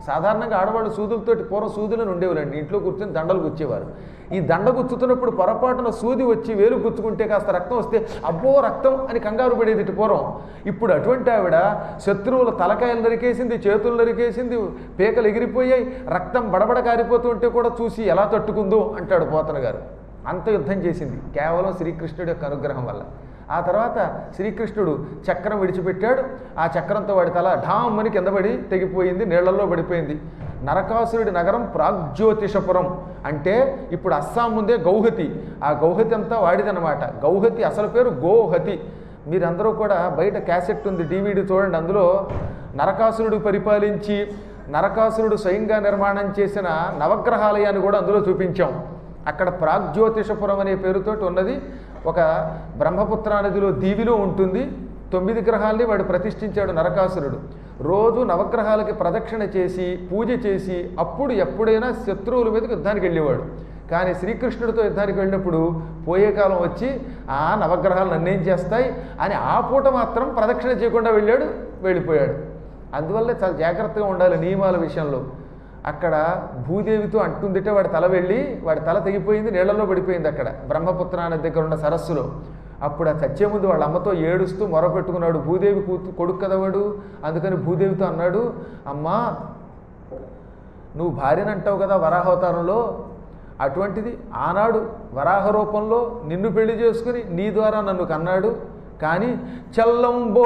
సాధారణంగా ఆడవాళ్ళు సూదులతోటి పూర్వం సూదులను ఉండేవారండి ఇంట్లో కూర్చొని దండలు గుచ్చేవారు ఈ దండ గుచ్చుతున్నప్పుడు పొరపాటున సూది వచ్చి వేలు గుచ్చుకుంటే కాస్త రక్తం వస్తే అబ్బో రక్తం అని కంగారు పడేది ఇటు పూర్వం ఇప్పుడు అటువంటి ఆవిడ శత్రువుల తలకాయలు నరికేసింది చేతులు నరికేసింది పేకలు ఎగిరిపోయాయి రక్తం బడబడ కారిపోతుంటే కూడా చూసి ఎలా తట్టుకుందో అంటాడు పోతన గారు అంత యుద్ధం చేసింది కేవలం శ్రీకృష్ణుడి యొక్క అనుగ్రహం వల్ల ఆ తర్వాత శ్రీకృష్ణుడు చక్రం విడిచిపెట్టాడు ఆ చక్రంతో వాడి తల ఢామ్ అని కింద పడి తెగిపోయింది నీళ్లలో పడిపోయింది నరకాసురుడి నగరం ప్రాగ్జ్యోతిషపురం అంటే ఇప్పుడు అస్సాం ముందే గౌహతి ఆ గౌహతి అంతా వాడిదనమాట గౌహతి అసలు పేరు గోహతి మీరందరూ కూడా బయట క్యాసెట్ ఉంది డివిడి చూడండి అందులో నరకాసురుడు పరిపాలించి నరకాసురుడు స్వయంగా నిర్మాణం చేసిన నవగ్రహాలయాన్ని కూడా అందులో చూపించాం అక్కడ ప్రాగ్జ్యోతిషపురం అనే పేరుతోటి ఉన్నది ఒక బ్రహ్మపుత్ర నదిలో దీవిలో ఉంటుంది తొమ్మిది గ్రహాల్ని వాడు ప్రతిష్ఠించాడు నరకాసురుడు రోజు నవగ్రహాలకి ప్రదక్షిణ చేసి పూజ చేసి అప్పుడు ఎప్పుడైనా శత్రువుల మీదకి యుద్ధానికి వెళ్ళేవాడు కానీ శ్రీకృష్ణుడితో యుద్ధానికి వెళ్ళినప్పుడు పోయే కాలం వచ్చి ఆ నవగ్రహాలు నన్నేం చేస్తాయి అని ఆ పూట మాత్రం ప్రదక్షిణ చేయకుండా వెళ్ళాడు వెళ్ళిపోయాడు అందువల్ల చాలా జాగ్రత్తగా ఉండాలి నియమాల విషయంలో అక్కడ భూదేవితో అంటుందిటే వాడి తల వెళ్ళి వాడి తల తెగిపోయింది నీళ్లలో పడిపోయింది అక్కడ బ్రహ్మపుత్ర నది దగ్గర ఉన్న సరస్సులో అప్పుడు ఆ చచ్చే ముందు వాళ్ళ అమ్మతో ఏడుస్తూ మొరపెట్టుకున్నాడు భూదేవి కూతు కొడుకు కదవాడు అందుకని భూదేవితో అన్నాడు అమ్మా నువ్వు భార్యని అంటావు కదా వరాహవతారంలో అటువంటిది ఆనాడు వరాహ రూపంలో నిన్ను పెళ్లి చేసుకుని నీ ద్వారా నన్ను కన్నాడు కానీ చల్లంబో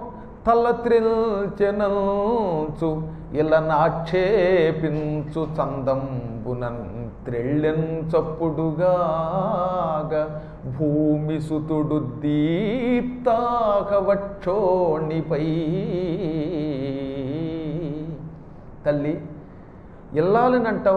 తల్లత్రిల్చెనంచు ఇలా నాక్షేపించు చందంబునన్ త్రెళ్ళెన్ చప్పుడుగాగ భూమి సుతుడు దీప్తాకవక్షోణిపై తల్లి ఇల్లాలని అంటావు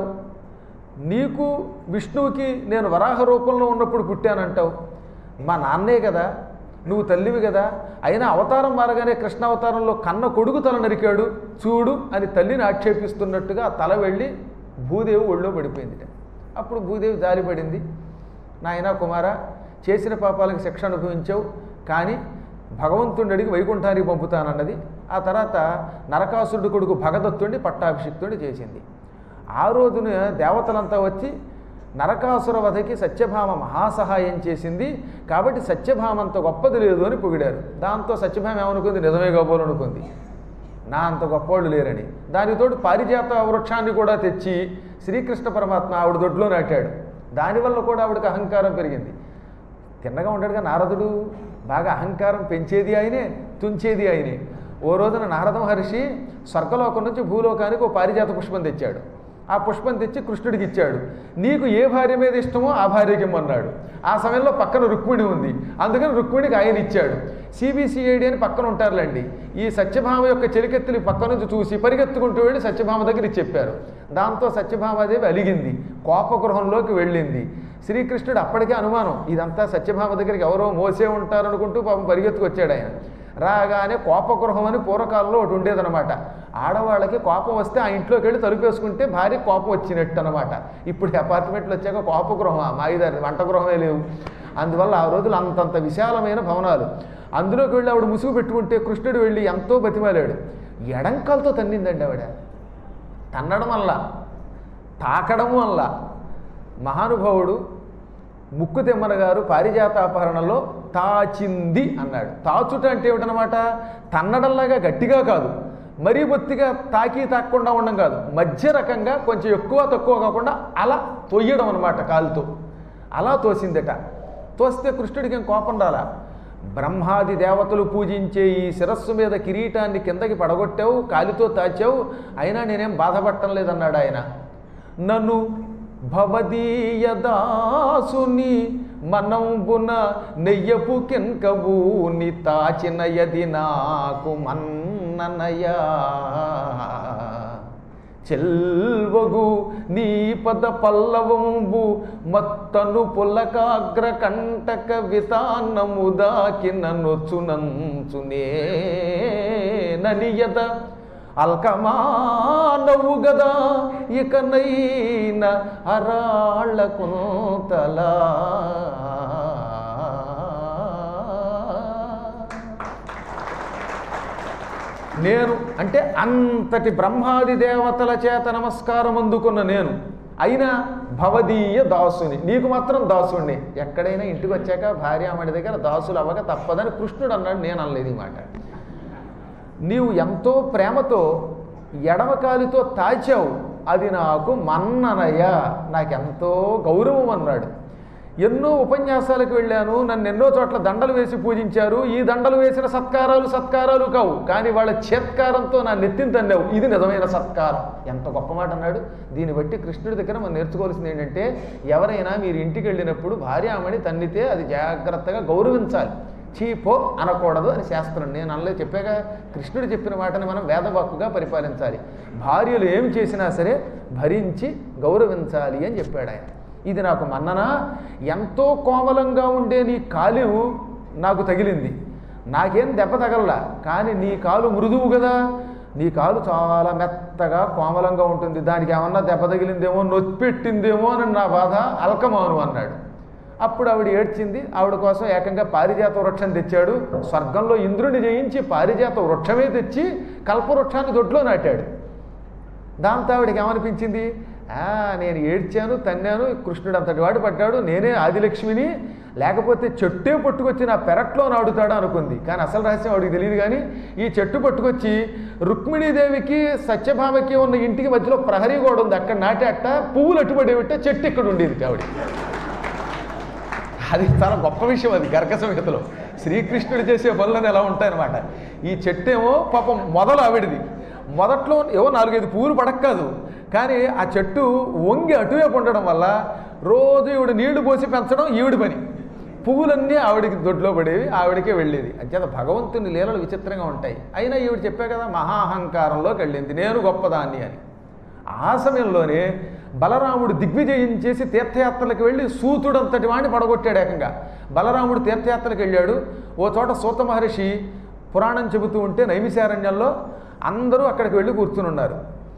నీకు విష్ణువుకి నేను వరాహ రూపంలో ఉన్నప్పుడు పుట్టానంటావు మా నాన్నే కదా నువ్వు తల్లివి కదా అయినా అవతారం మారగానే కృష్ణ అవతారంలో కన్న కొడుకు తల నరికాడు చూడు అని తల్లిని ఆక్షేపిస్తున్నట్టుగా ఆ తల వెళ్ళి భూదేవి ఒళ్ళో పడిపోయిందిట అప్పుడు భూదేవి జాలిపడింది నాయనా కుమార చేసిన పాపాలకు శిక్ష అనుభవించావు కానీ భగవంతుడిని అడిగి వైకుంఠానికి పంపుతానన్నది ఆ తర్వాత నరకాసురుడు కొడుకు భగదత్తుడిని పట్టాభిషిక్తుడిని చేసింది ఆ రోజున దేవతలంతా వచ్చి నరకాసుర వధకి సత్యభామ మహాసహాయం చేసింది కాబట్టి సత్యభామ అంత గొప్పది లేదు అని పొగిడారు దాంతో సత్యభామ ఏమనుకుంది నిజమే కాబోలనుకుంది నా అంత గొప్పవాళ్ళు లేరని దానితోటి పారిజాత వృక్షాన్ని కూడా తెచ్చి శ్రీకృష్ణ పరమాత్మ ఆవిడ దొడ్లో నాటాడు దానివల్ల కూడా ఆవిడకి అహంకారం పెరిగింది తిన్నగా ఉంటాడుగా నారదుడు బాగా అహంకారం పెంచేది ఆయనే తుంచేది ఆయనే ఓ రోజున నారద మహర్షి స్వర్గలోకం నుంచి భూలోకానికి ఓ పారిజాత పుష్పం తెచ్చాడు ఆ పుష్పం తెచ్చి కృష్ణుడికి ఇచ్చాడు నీకు ఏ భార్య మీద ఇష్టమో ఆ భార్యకి ఇమ్మన్నాడు ఆ సమయంలో పక్కన రుక్మిణి ఉంది అందుకని రుక్మిణికి ఆయన ఇచ్చాడు సిబిసిఐడి అని పక్కన ఉంటారులేండి ఈ సత్యభామ యొక్క చెలికెత్తులు పక్క నుంచి చూసి పరిగెత్తుకుంటూ వెళ్ళి సత్యభామ దగ్గర ఇది చెప్పారు దాంతో సత్యభామాదేవి అలిగింది కోపగృహంలోకి వెళ్ళింది శ్రీకృష్ణుడు అప్పటికే అనుమానం ఇదంతా సత్యభామ దగ్గరికి ఎవరో మోసే ఉంటారనుకుంటూ పాపం పరిగెత్తుకొచ్చాడు ఆయన రాగానే కోపగృహం అని పూర్వకాలంలో ఒకటి ఉండేదన్నమాట ఆడవాళ్ళకి కోపం వస్తే ఆ ఇంట్లోకి వెళ్ళి తలుపేసుకుంటే భార్య కోపం వచ్చినట్టు అనమాట ఇప్పుడు అపార్ట్మెంట్లు వచ్చాక కోపగృహం మాయిదారి వంటగృహమే లేవు అందువల్ల ఆ రోజులు అంతంత విశాలమైన భవనాలు అందులోకి వెళ్ళి ఆవిడ ముసుగు పెట్టుకుంటే కృష్ణుడు వెళ్ళి ఎంతో బతిమాలాడు ఎడంకాలతో తన్నిందండి ఆవిడ తన్నడం వల్ల తాకడం వల్ల మహానుభావుడు ముక్కు తెమ్మన గారు పారిజాతాపహరణలో తాచింది అన్నాడు తాచుట అంటే ఏమిటనమాట తన్నడంలాగా గట్టిగా కాదు మరీ బొత్తిగా తాకి తాకకుండా ఉండడం కాదు మధ్య రకంగా కొంచెం ఎక్కువ తక్కువ కాకుండా అలా తొయ్యడం అనమాట కాలుతో అలా తోసిందట తోస్తే కృష్ణుడికి ఏం కోపం రాలా బ్రహ్మాది దేవతలు పూజించే ఈ శిరస్సు మీద కిరీటాన్ని కిందకి పడగొట్టావు కాలితో తాచావు అయినా నేనేం బాధపడటం లేదన్నాడు ఆయన నన్ను భవదీయదాసుని మనంబున నెయ్యపు కింకబూని తాచినయది నాకు మన్ననయా చెల్వగు నీ పద పల్లవంబు మత్తను పులకాగ్ర కంటక వితానము దాకిన నొచ్చునంచునే ననియద అల్కమానవు గదా ఇకనైన అరాళ్ళ కుంతలా నేను అంటే అంతటి బ్రహ్మాది దేవతల చేత నమస్కారం అందుకున్న నేను అయినా భవదీయ దాసుని నీకు మాత్రం దాసుణ్ణి ఎక్కడైనా ఇంటికి వచ్చాక భార్యామణి దగ్గర దాసులు అవ్వక తప్పదని కృష్ణుడు అన్నాడు నేను అనలేదు ఈ మాట నీవు ఎంతో ప్రేమతో ఎడమ కాలితో తాచావు అది నాకు మన్ననయ నాకెంతో గౌరవం అన్నాడు ఎన్నో ఉపన్యాసాలకు వెళ్ళాను నన్ను ఎన్నో చోట్ల దండలు వేసి పూజించారు ఈ దండలు వేసిన సత్కారాలు సత్కారాలు కావు కానీ వాళ్ళ చేత్కారంతో నా నెత్తిని తన్నావు ఇది నిజమైన సత్కారం ఎంత గొప్ప మాట అన్నాడు దీన్ని బట్టి కృష్ణుడి దగ్గర మనం నేర్చుకోవాల్సింది ఏంటంటే ఎవరైనా మీరు ఇంటికి వెళ్ళినప్పుడు భార్యామణి తన్నితే అది జాగ్రత్తగా గౌరవించాలి చీపో అనకూడదు అని శాస్త్రం నేను అనలే చెప్పాక కృష్ణుడు చెప్పిన మాటని మనం వేదవాక్కుగా పరిపాలించాలి భార్యలు ఏం చేసినా సరే భరించి గౌరవించాలి అని చెప్పాడు ఆయన ఇది నాకు మన్నన ఎంతో కోమలంగా ఉండే నీ కాలు నాకు తగిలింది నాకేం దెబ్బ తగలలా కానీ నీ కాలు మృదువు కదా నీ కాలు చాలా మెత్తగా కోమలంగా ఉంటుంది దానికి ఏమన్నా దెబ్బ తగిలిందేమో నొప్పెట్టిందేమో అని నా బాధ అల్కమాను అన్నాడు అప్పుడు ఆవిడ ఏడ్చింది ఆవిడ కోసం ఏకంగా పారిజాత వృక్షం తెచ్చాడు స్వర్గంలో ఇంద్రుని జయించి పారిజాత వృక్షమే తెచ్చి కల్పవృక్షాన్ని దొడ్లో నాటాడు దాంతో ఆవిడకి ఏమనిపించింది "ఆ, నేను ఏడ్చాను తన్నాను కృష్ణుడు అంతటి వాడు పడ్డాడు నేనే ఆదిలక్ష్మిని లేకపోతే చెట్టే పట్టుకొచ్చి నా పెరట్లో నాడుతాడు అనుకుంది కానీ అసలు రహస్యం ఆవిడకి తెలియదు కానీ ఈ చెట్టు పట్టుకొచ్చి రుక్మిణీదేవికి సత్యభామకి ఉన్న ఇంటికి మధ్యలో ప్రహరీ గోడ ఉంది అక్కడ నాటేట పువ్వులు అట్టుబడేవిట్టే చెట్టు ఇక్కడ ఉండేది ఆవిడ అది చాలా గొప్ప విషయం అది గర్గ సంహితలో శ్రీకృష్ణుడు చేసే పనులను ఎలా ఉంటాయన్నమాట ఈ చెట్టు ఏమో పాపం మొదలు ఆవిడిది మొదట్లో ఏవో నాలుగైదు పువ్వులు పడక కాదు కానీ ఆ చెట్టు వంగి అటువైపు ఉండడం వల్ల రోజు ఈవిడ నీళ్లు పోసి పెంచడం ఈవిడి పని పువ్వులన్నీ ఆవిడికి దొడ్లో పడేవి ఆవిడకే వెళ్ళేది అంచేత భగవంతుని లీలలు విచిత్రంగా ఉంటాయి అయినా ఈవిడ చెప్పే కదా మహాహంకారంలోకి వెళ్ళింది నేను గొప్పదాన్ని అని ఆ సమయంలోనే బలరాముడు దిగ్విజయం చేసి తీర్థయాత్రలకు వెళ్ళి సూతుడంతటి వాడిని పడగొట్టాడు ఏకంగా బలరాముడు తీర్థయాత్రలకు వెళ్ళాడు ఓ చోట సూత మహర్షి పురాణం చెబుతూ ఉంటే నైమిశారణ్యంలో అందరూ అక్కడికి వెళ్ళి కూర్చుని ఉన్నారు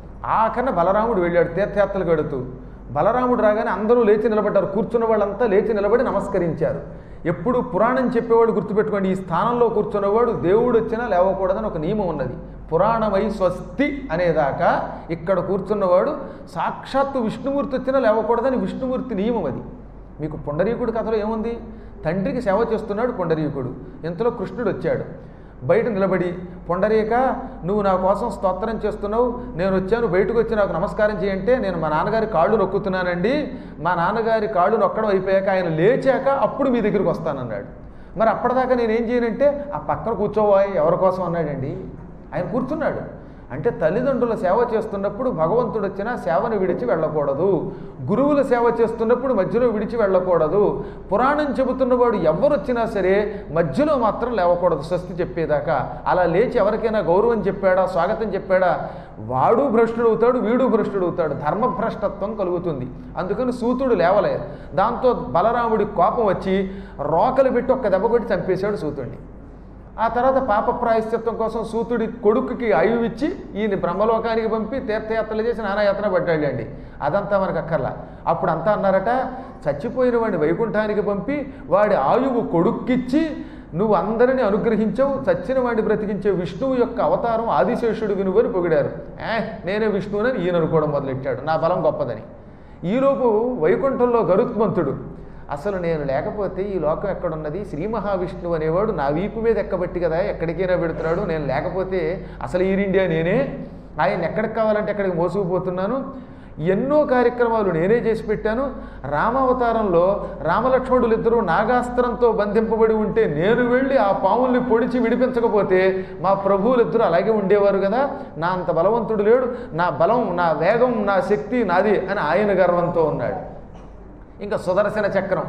ఆఖరణ బలరాముడు వెళ్ళాడు తీర్థయాత్రలకు వెడుతూ బలరాముడు రాగానే అందరూ లేచి నిలబడ్డారు కూర్చున్న వాళ్ళంతా లేచి నిలబడి నమస్కరించారు ఎప్పుడు పురాణం చెప్పేవాడు గుర్తుపెట్టుకోండి ఈ స్థానంలో కూర్చున్నవాడు దేవుడు వచ్చినా లేవకూడదని ఒక నియమం ఉన్నది పురాణమై స్వస్తి అనేదాకా ఇక్కడ కూర్చున్నవాడు సాక్షాత్తు విష్ణుమూర్తి వచ్చినా లేవకూడదని విష్ణుమూర్తి నియమం అది మీకు పుండరీకుడు కథలో ఏముంది తండ్రికి సేవ చేస్తున్నాడు పుండరీకుడు ఇంతలో కృష్ణుడు వచ్చాడు బయట నిలబడి పొండరీక నువ్వు నా కోసం స్తోత్రం చేస్తున్నావు నేను వచ్చాను బయటకు వచ్చి నాకు నమస్కారం చేయంటే నేను మా నాన్నగారి కాళ్ళు నొక్కుతున్నానండి మా నాన్నగారి కాళ్ళు నొక్కడం అయిపోయాక ఆయన లేచాక అప్పుడు మీ దగ్గరికి వస్తానన్నాడు మరి అప్పటిదాకా నేనేం చేయనంటే ఆ పక్కన కూర్చోవాయి ఎవరి కోసం అన్నాడండి ఆయన కూర్చున్నాడు అంటే తల్లిదండ్రుల సేవ చేస్తున్నప్పుడు భగవంతుడు వచ్చినా సేవను విడిచి వెళ్ళకూడదు గురువుల సేవ చేస్తున్నప్పుడు మధ్యలో విడిచి వెళ్ళకూడదు పురాణం చెబుతున్నవాడు ఎవరు వచ్చినా సరే మధ్యలో మాత్రం లేవకూడదు స్వస్తి చెప్పేదాకా అలా లేచి ఎవరికైనా గౌరవం చెప్పాడా స్వాగతం చెప్పాడా వాడు భ్రష్టుడు అవుతాడు వీడు భ్రష్టుడు అవుతాడు ధర్మభ్రష్టత్వం కలుగుతుంది అందుకని సూతుడు లేవలేదు దాంతో బలరాముడి కోపం వచ్చి రోకలు పెట్టి ఒక్క దెబ్బ కొట్టి చంపేశాడు సూతుడిని ఆ తర్వాత పాప ప్రాయశ్చిత్తం కోసం సూతుడి కొడుకుకి ఆయువు ఇచ్చి ఈయన బ్రహ్మలోకానికి పంపి తీర్థయాత్రలు చేసి నానాయాత్ర పడ్డాడండి అదంతా మనకు అక్కర్లా అప్పుడు అంతా అన్నారట చచ్చిపోయిన వాడిని వైకుంఠానికి పంపి వాడి ఆయువు కొడుక్కిచ్చి నువ్వు అందరిని అనుగ్రహించావు చచ్చిన వాడిని బ్రతికించే విష్ణువు యొక్క అవతారం ఆదిశేషుడు వినువు అని పొగిడారు ఏ నేనే విష్ణువునని ఈయన అనుకోవడం మొదలెట్టాడు నా బలం గొప్పదని ఈలోపు వైకుంఠంలో గరుత్మంతుడు అసలు నేను లేకపోతే ఈ లోకం ఎక్కడున్నది శ్రీ మహావిష్ణువు అనేవాడు నా వీపు మీద ఎక్కబట్టి కదా ఎక్కడికైనా పెడుతున్నాడు నేను లేకపోతే అసలు ఈ ఇండియా నేనే ఆయన ఎక్కడికి కావాలంటే ఎక్కడికి మోసుకుపోతున్నాను ఎన్నో కార్యక్రమాలు నేనే చేసి పెట్టాను రామావతారంలో రామలక్ష్మణులు ఇద్దరూ నాగాస్త్రంతో బంధింపబడి ఉంటే నేను వెళ్ళి ఆ పాముల్ని పొడిచి విడిపించకపోతే మా ప్రభువులు ఇద్దరు అలాగే ఉండేవారు కదా నా అంత బలవంతుడు లేడు నా బలం నా వేగం నా శక్తి నాది అని ఆయన గర్వంతో ఉన్నాడు ఇంకా సుదర్శన చక్రం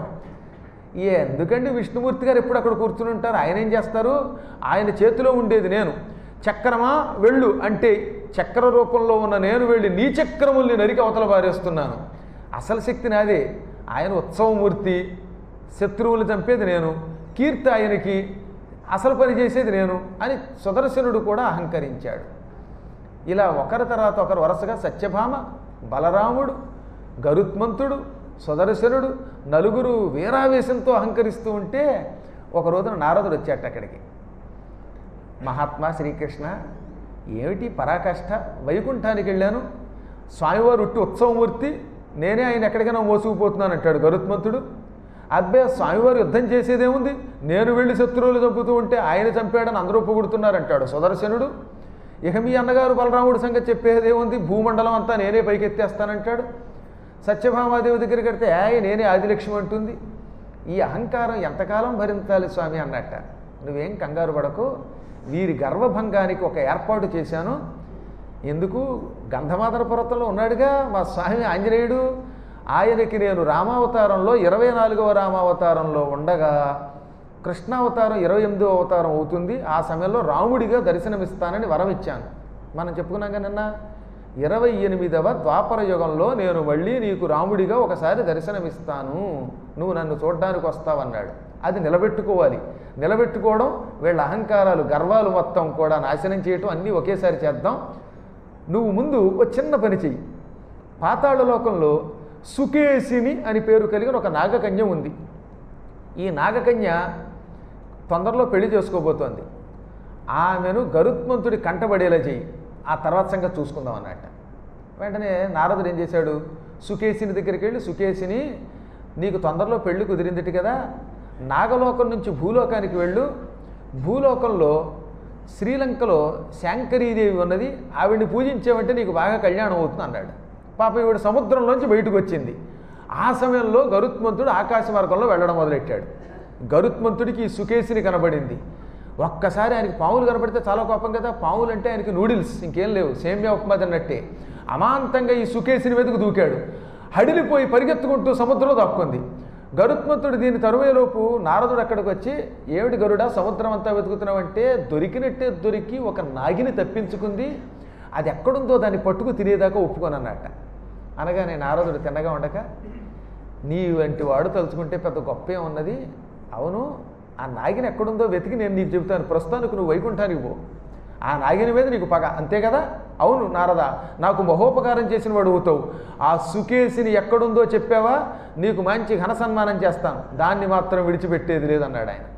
ఎందుకండి విష్ణుమూర్తి గారు ఎప్పుడు అక్కడ కూర్చుని ఉంటారు ఆయన ఏం చేస్తారు ఆయన చేతిలో ఉండేది నేను చక్రమా వెళ్ళు అంటే చక్ర రూపంలో ఉన్న నేను వెళ్ళి నీ చక్రముల్ని నరికి అవతల పారేస్తున్నాను అసలు శక్తి నాదే ఆయన ఉత్సవమూర్తి శత్రువులు చంపేది నేను కీర్తి ఆయనకి అసలు పని చేసేది నేను అని సుదర్శనుడు కూడా అహంకరించాడు ఇలా ఒకరి తర్వాత ఒకరు వరుసగా సత్యభామ బలరాముడు గరుత్మంతుడు సుదర్శనుడు నలుగురు వీరావేశంతో అహంకరిస్తూ ఉంటే ఒక రోజున నారదుడు వచ్చాట అక్కడికి మహాత్మా శ్రీకృష్ణ ఏమిటి పరాకాష్ట వైకుంఠానికి వెళ్ళాను స్వామివారు ఉట్టి ఉత్సవమూర్తి నేనే ఆయన ఎక్కడికైనా మోసుకుపోతున్నాను అంటాడు గరుత్మంతుడు అబ్బే స్వామివారు యుద్ధం చేసేదేముంది నేను వెళ్ళి శత్రువులు చంపుతూ ఉంటే ఆయన చంపాడని అందరూ పొగుడుతున్నారంటాడు సుదర్శనుడు ఇక మీ అన్నగారు బలరాముడి సంగతి చెప్పేదేముంది భూమండలం అంతా నేనే పైకెత్తేస్తానంటాడు సత్యభామాదేవి దగ్గరికి కడితే ఏ నేనే ఆదిలక్ష్మి అంటుంది ఈ అహంకారం ఎంతకాలం భరించాలి స్వామి అన్నట్ట నువ్వేం కంగారు పడకు వీరి గర్వభంగానికి ఒక ఏర్పాటు చేశాను ఎందుకు గంధమాదర పర్వతంలో ఉన్నాడుగా మా స్వామి ఆంజనేయుడు ఆయనకి నేను రామావతారంలో ఇరవై నాలుగవ రామావతారంలో ఉండగా కృష్ణావతారం ఇరవై ఎనిమిదవ అవతారం అవుతుంది ఆ సమయంలో రాముడిగా దర్శనమిస్తానని వరం ఇచ్చాను మనం చెప్పుకున్నాం కదా నిన్న ఇరవై ఎనిమిదవ ద్వాపర యుగంలో నేను మళ్ళీ నీకు రాముడిగా ఒకసారి దర్శనమిస్తాను నువ్వు నన్ను చూడడానికి వస్తావన్నాడు అది నిలబెట్టుకోవాలి నిలబెట్టుకోవడం వీళ్ళ అహంకారాలు గర్వాలు మొత్తం కూడా నాశనం చేయటం అన్నీ ఒకేసారి చేద్దాం నువ్వు ముందు ఒక చిన్న పని చెయ్యి పాతాళ లోకంలో సుకేసిని అని పేరు కలిగిన ఒక నాగకన్య ఉంది ఈ నాగకన్య తొందరలో పెళ్లి చేసుకోబోతోంది ఆమెను గరుత్మంతుడి కంటబడేలా చెయ్యి ఆ తర్వాత సంగతి చూసుకుందాం అన్నట్ట వెంటనే నారదుడు ఏం చేశాడు సుకేసిని దగ్గరికి వెళ్ళి సుకేసిని నీకు తొందరలో పెళ్లి కుదిరిందిటి కదా నాగలోకం నుంచి భూలోకానికి వెళ్ళు భూలోకంలో శ్రీలంకలో శాంకరీదేవి ఉన్నది ఆవిడ్ని పూజించావంటే నీకు బాగా కళ్యాణం అవుతుంది అన్నాడు పాప ఈవిడ సముద్రంలోంచి బయటకు వచ్చింది ఆ సమయంలో గరుత్మంతుడు ఆకాశ మార్గంలో వెళ్ళడం మొదలెట్టాడు గరుత్మంతుడికి ఈ సుకేసిని కనబడింది ఒక్కసారి ఆయనకి పాములు కనబడితే చాలా కోపం కదా పాములు అంటే ఆయనకి నూడిల్స్ ఇంకేం లేవు సేమ్యా ఉప్మా తిన్నట్టే అమాంతంగా ఈ సుకేసిని మీదకు దూకాడు హడిలిపోయి పరిగెత్తుకుంటూ సముద్రంలో దక్కుంది గరుత్మంతుడు దీన్ని తరువేలోపు నారదుడు అక్కడికి వచ్చి ఏమిటి గరుడా సముద్రం అంతా వెతుకుతున్నావంటే దొరికినట్టే దొరికి ఒక నాగిని తప్పించుకుంది అది ఎక్కడుందో దాన్ని పట్టుకు తినేదాకా ఒప్పుకోనన్నట్ట అనగానే నారదుడు తిన్నగా ఉండక నీ వంటి వాడు తలుచుకుంటే పెద్ద గొప్పే ఉన్నది అవును ఆ నాగిని ఎక్కడుందో వెతికి నేను నీకు చెబుతాను ప్రస్తుతానికి నువ్వు వైకుంఠానికి పో ఆ నాగిని మీద నీకు పగ అంతే కదా అవును నారద నాకు మహోపకారం చేసిన వాడు అవుతావు ఆ సుకేసిని ఎక్కడుందో చెప్పావా నీకు మంచి ఘన సన్మానం చేస్తాను దాన్ని మాత్రం విడిచిపెట్టేది లేదన్నాడు ఆయన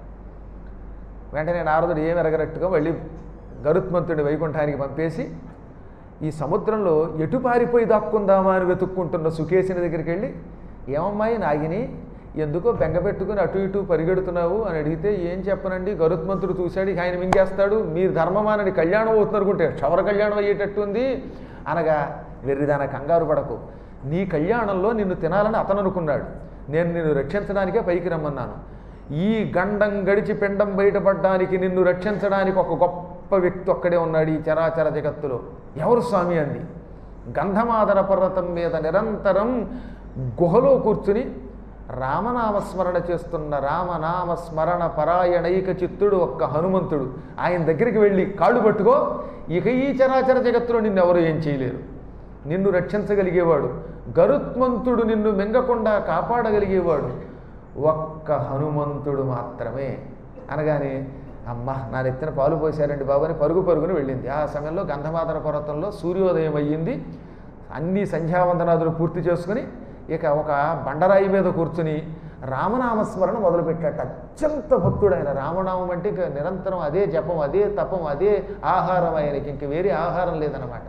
వెంటనే నారదుడు ఏమి ఎరగనట్టుగా మళ్ళీ గరుత్మంతుడి వైకుంఠానికి పంపేసి ఈ సముద్రంలో ఎటు పారిపోయి దాక్కుందామా అని వెతుక్కుంటున్న సుకేసిని దగ్గరికి వెళ్ళి ఏమమ్మాయి నాగిని ఎందుకో బెంగ పెట్టుకుని అటు ఇటు పరిగెడుతున్నావు అని అడిగితే ఏం చెప్పనండి గరుత్మంతుడు చూశాడు ఇక ఆయన మింగేస్తాడు మీరు ధర్మమానని కళ్యాణం అవుతుంది అనుకుంటే క్షవర కళ్యాణం అయ్యేటట్టుంది అనగా వెర్రిదాన కంగారు పడకు నీ కళ్యాణంలో నిన్ను తినాలని అతను అనుకున్నాడు నేను నిన్ను రక్షించడానికే పైకి రమ్మన్నాను ఈ గండం గడిచి పిండం బయటపడడానికి నిన్ను రక్షించడానికి ఒక గొప్ప వ్యక్తి ఒక్కడే ఉన్నాడు ఈ చరాచర జగత్తులో ఎవరు స్వామి అంది గంధమాదర పర్వతం మీద నిరంతరం గుహలో కూర్చుని రామనామస్మరణ చేస్తున్న రామనామ స్మరణ పరాయణైక చిత్తుడు ఒక్క హనుమంతుడు ఆయన దగ్గరికి వెళ్ళి కాళ్ళు పట్టుకో ఇక ఈ చరాచర జగత్తులో నిన్నెవరు ఏం చేయలేరు నిన్ను రక్షించగలిగేవాడు గరుత్మంతుడు నిన్ను మింగకుండా కాపాడగలిగేవాడు ఒక్క హనుమంతుడు మాత్రమే అనగానే అమ్మ నా నెత్తిన పాలు పోసారండి బాబు అని పరుగు పరుగుని వెళ్ళింది ఆ సమయంలో గంధమాదర పర్వతంలో సూర్యోదయం అయ్యింది అన్ని సంధ్యావందనాదులు పూర్తి చేసుకుని ఇక ఒక బండరాయి మీద కూర్చుని రామనామస్మరణ మొదలుపెట్టాట అత్యంత భక్తుడు ఆయన రామనామం అంటే ఇక నిరంతరం అదే జపం అదే తపం అదే ఆహారం ఆయనకి ఇంక వేరే ఆహారం లేదనమాట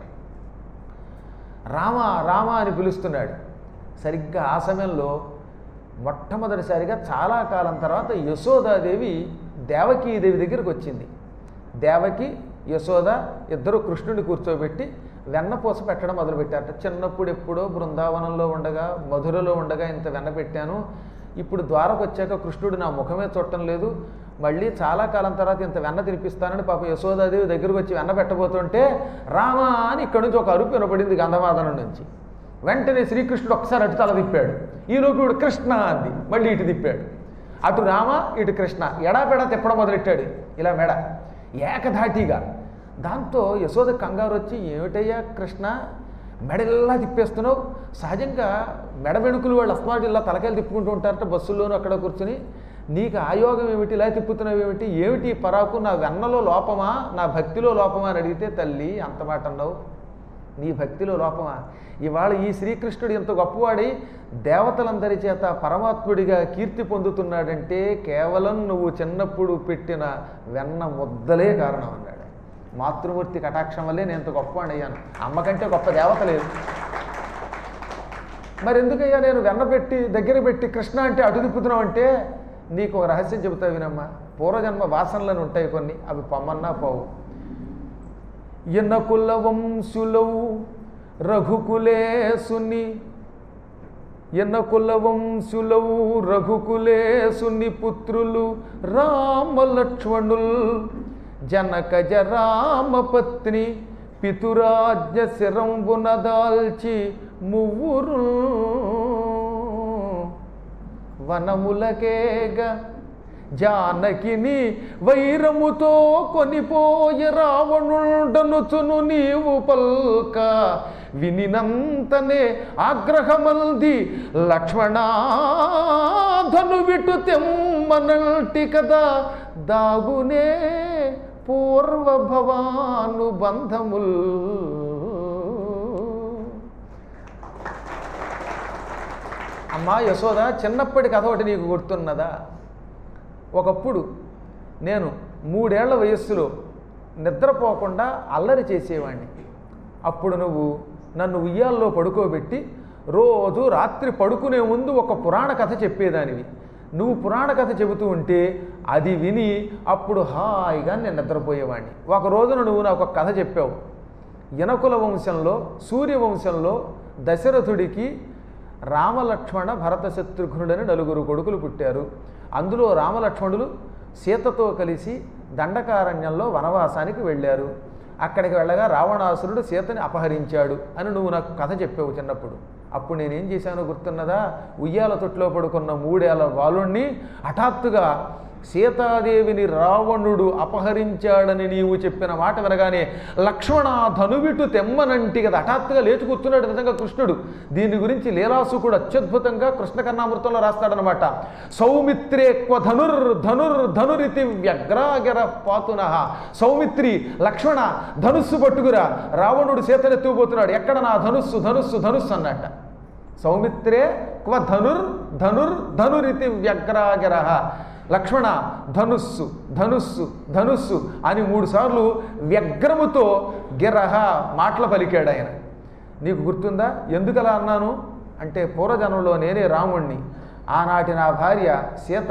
రామ రామ అని పిలుస్తున్నాడు సరిగ్గా ఆ సమయంలో మొట్టమొదటిసారిగా చాలా కాలం తర్వాత యశోదాదేవి దేవకీదేవి దగ్గరికి వచ్చింది దేవకి యశోద ఇద్దరు కృష్ణుడిని కూర్చోబెట్టి వెన్నపూస పెట్టడం మొదలుపెట్టారట చిన్నప్పుడు ఎప్పుడో బృందావనంలో ఉండగా మధురలో ఉండగా ఇంత వెన్న పెట్టాను ఇప్పుడు ద్వారకు వచ్చాక కృష్ణుడు నా ముఖమే చూడటం లేదు మళ్ళీ చాలా కాలం తర్వాత ఇంత వెన్న తినిపిస్తానని పాప యశోదాదేవి దగ్గరకు వచ్చి వెన్న పెట్టబోతుంటే రామా అని ఇక్కడి నుంచి ఒక అరుపు వినపడింది గంధమాదనం నుంచి వెంటనే శ్రీకృష్ణుడు ఒకసారి అటు తల తిప్పాడు ఈ లోపుడు కృష్ణ అంది మళ్ళీ ఇటు తిప్పాడు అటు రామ ఇటు కృష్ణ ఎడాపెడ తిప్పడం మొదలెట్టాడు ఇలా మెడ ఏకధాటిగా దాంతో యశోద కంగారు వచ్చి ఏమిటయ్యా కృష్ణ మెడల్లా తిప్పేస్తున్నావు సహజంగా మెడ వెనుకలు వాళ్ళు అస్మాటు ఇలా తలకాయలు తిప్పుకుంటూ ఉంటారట బస్సుల్లోనూ అక్కడ కూర్చుని నీకు ఆయోగం ఏమిటి ఇలా తిప్పుతున్నావు ఏమిటి ఏమిటి ఈ పరాకు నా వెన్నలో లోపమా నా భక్తిలో లోపమా అని అడిగితే తల్లి అంత మాట అన్నావు నీ భక్తిలో లోపమా ఇవాళ ఈ శ్రీకృష్ణుడు ఎంత గొప్పవాడి దేవతలందరి చేత పరమాత్ముడిగా కీర్తి పొందుతున్నాడంటే కేవలం నువ్వు చిన్నప్పుడు పెట్టిన వెన్న ముద్దలే కారణం అన్నాడు మాతృమూర్తి కటాక్షం వల్లే నేను ఇంత గొప్పవాడిని అయ్యాను అమ్మ కంటే గొప్ప దేవత లేదు మరి ఎందుకయ్యా నేను వెన్న పెట్టి దగ్గర పెట్టి కృష్ణ అంటే అటు తిప్పుతున్నావు అంటే నీకు ఒక రహస్యం చెబుతా వినమ్మా పూర్వజన్మ వాసనలను ఉంటాయి కొన్ని అవి పొమ్మన్నా పోవు ఎన్నకుల వంశులవు రఘుకులేసుని ఎన్నకుల వంశులవు రఘుకులేసుని పుత్రులు రామలక్ష్మణుల్ జనకజ రామపత్ని పితురాజ్ఞ శిరంబున దాల్చి మువ్వురు వనములకేగ జానకిని వైరముతో కొనిపోయి రావణుండనుచును నీవు పల్క వినినంతనే ఆగ్రహమల్ది లక్ష్మణాధను విటు తెమ్మనల్టి కదా దాగునే పూర్వ భవానుబంధముల్ అమ్మా యశోద చిన్నప్పటి కథ ఒకటి నీకు గుర్తున్నదా ఒకప్పుడు నేను మూడేళ్ల వయస్సులో నిద్రపోకుండా అల్లరి చేసేవాడిని అప్పుడు నువ్వు నన్ను ఉయ్యాల్లో పడుకోబెట్టి రోజు రాత్రి పడుకునే ముందు ఒక పురాణ కథ చెప్పేదానివి నువ్వు పురాణ కథ చెబుతూ ఉంటే అది విని అప్పుడు హాయిగా నేను నిద్రపోయేవాడిని ఒక రోజున నువ్వు నాకు ఒక కథ చెప్పావు యనకుల వంశంలో సూర్యవంశంలో దశరథుడికి రామలక్ష్మణ భరత శత్రుఘ్నుడని నలుగురు కొడుకులు పుట్టారు అందులో రామలక్ష్మణులు సీతతో కలిసి దండకారణ్యంలో వనవాసానికి వెళ్ళారు అక్కడికి వెళ్ళగా రావణాసురుడు సీతని అపహరించాడు అని నువ్వు నాకు కథ చెప్పావు చిన్నప్పుడు అప్పుడు నేనేం చేశానో గుర్తున్నదా ఉయ్యాల తొట్లో పడుకున్న మూడేళ్ల బాలుణ్ణి హఠాత్తుగా సీతాదేవిని రావణుడు అపహరించాడని నీవు చెప్పిన మాట వినగానే లక్ష్మణ ధనువిటు తెమ్మనంటి కదా హఠాత్తుగా లేచి కూర్చున్నాడు నిజంగా కృష్ణుడు దీని గురించి లీలాసుకుడు అత్యద్భుతంగా కృష్ణ కర్ణామృతంలో రాస్తాడనమాట సౌమిత్రే క్వ ధనుర్ ధనుర్ ధనురితి వ్యగ్రాగర పాతున సౌమిత్రి లక్ష్మణ ధనుస్సు పట్టుకురా రావణుడు సీతనెత్తుకుపోతున్నాడు ఎక్కడ నా ధనుస్సు ధనుస్సు ధనుస్సు అన్నట్ట సౌమిత్రే క్వ ధనుర్ ధనుర్ ధనురితి వ్యగ్రాగర లక్ష్మణ ధనుస్సు ధనుస్సు ధనుస్సు అని మూడుసార్లు వ్యగ్రముతో గిరహ మాటలు పలికాడు ఆయన నీకు గుర్తుందా ఎందుకలా అన్నాను అంటే పూర్వజనంలో నేనే రాముణ్ణి ఆనాటి నా భార్య సీత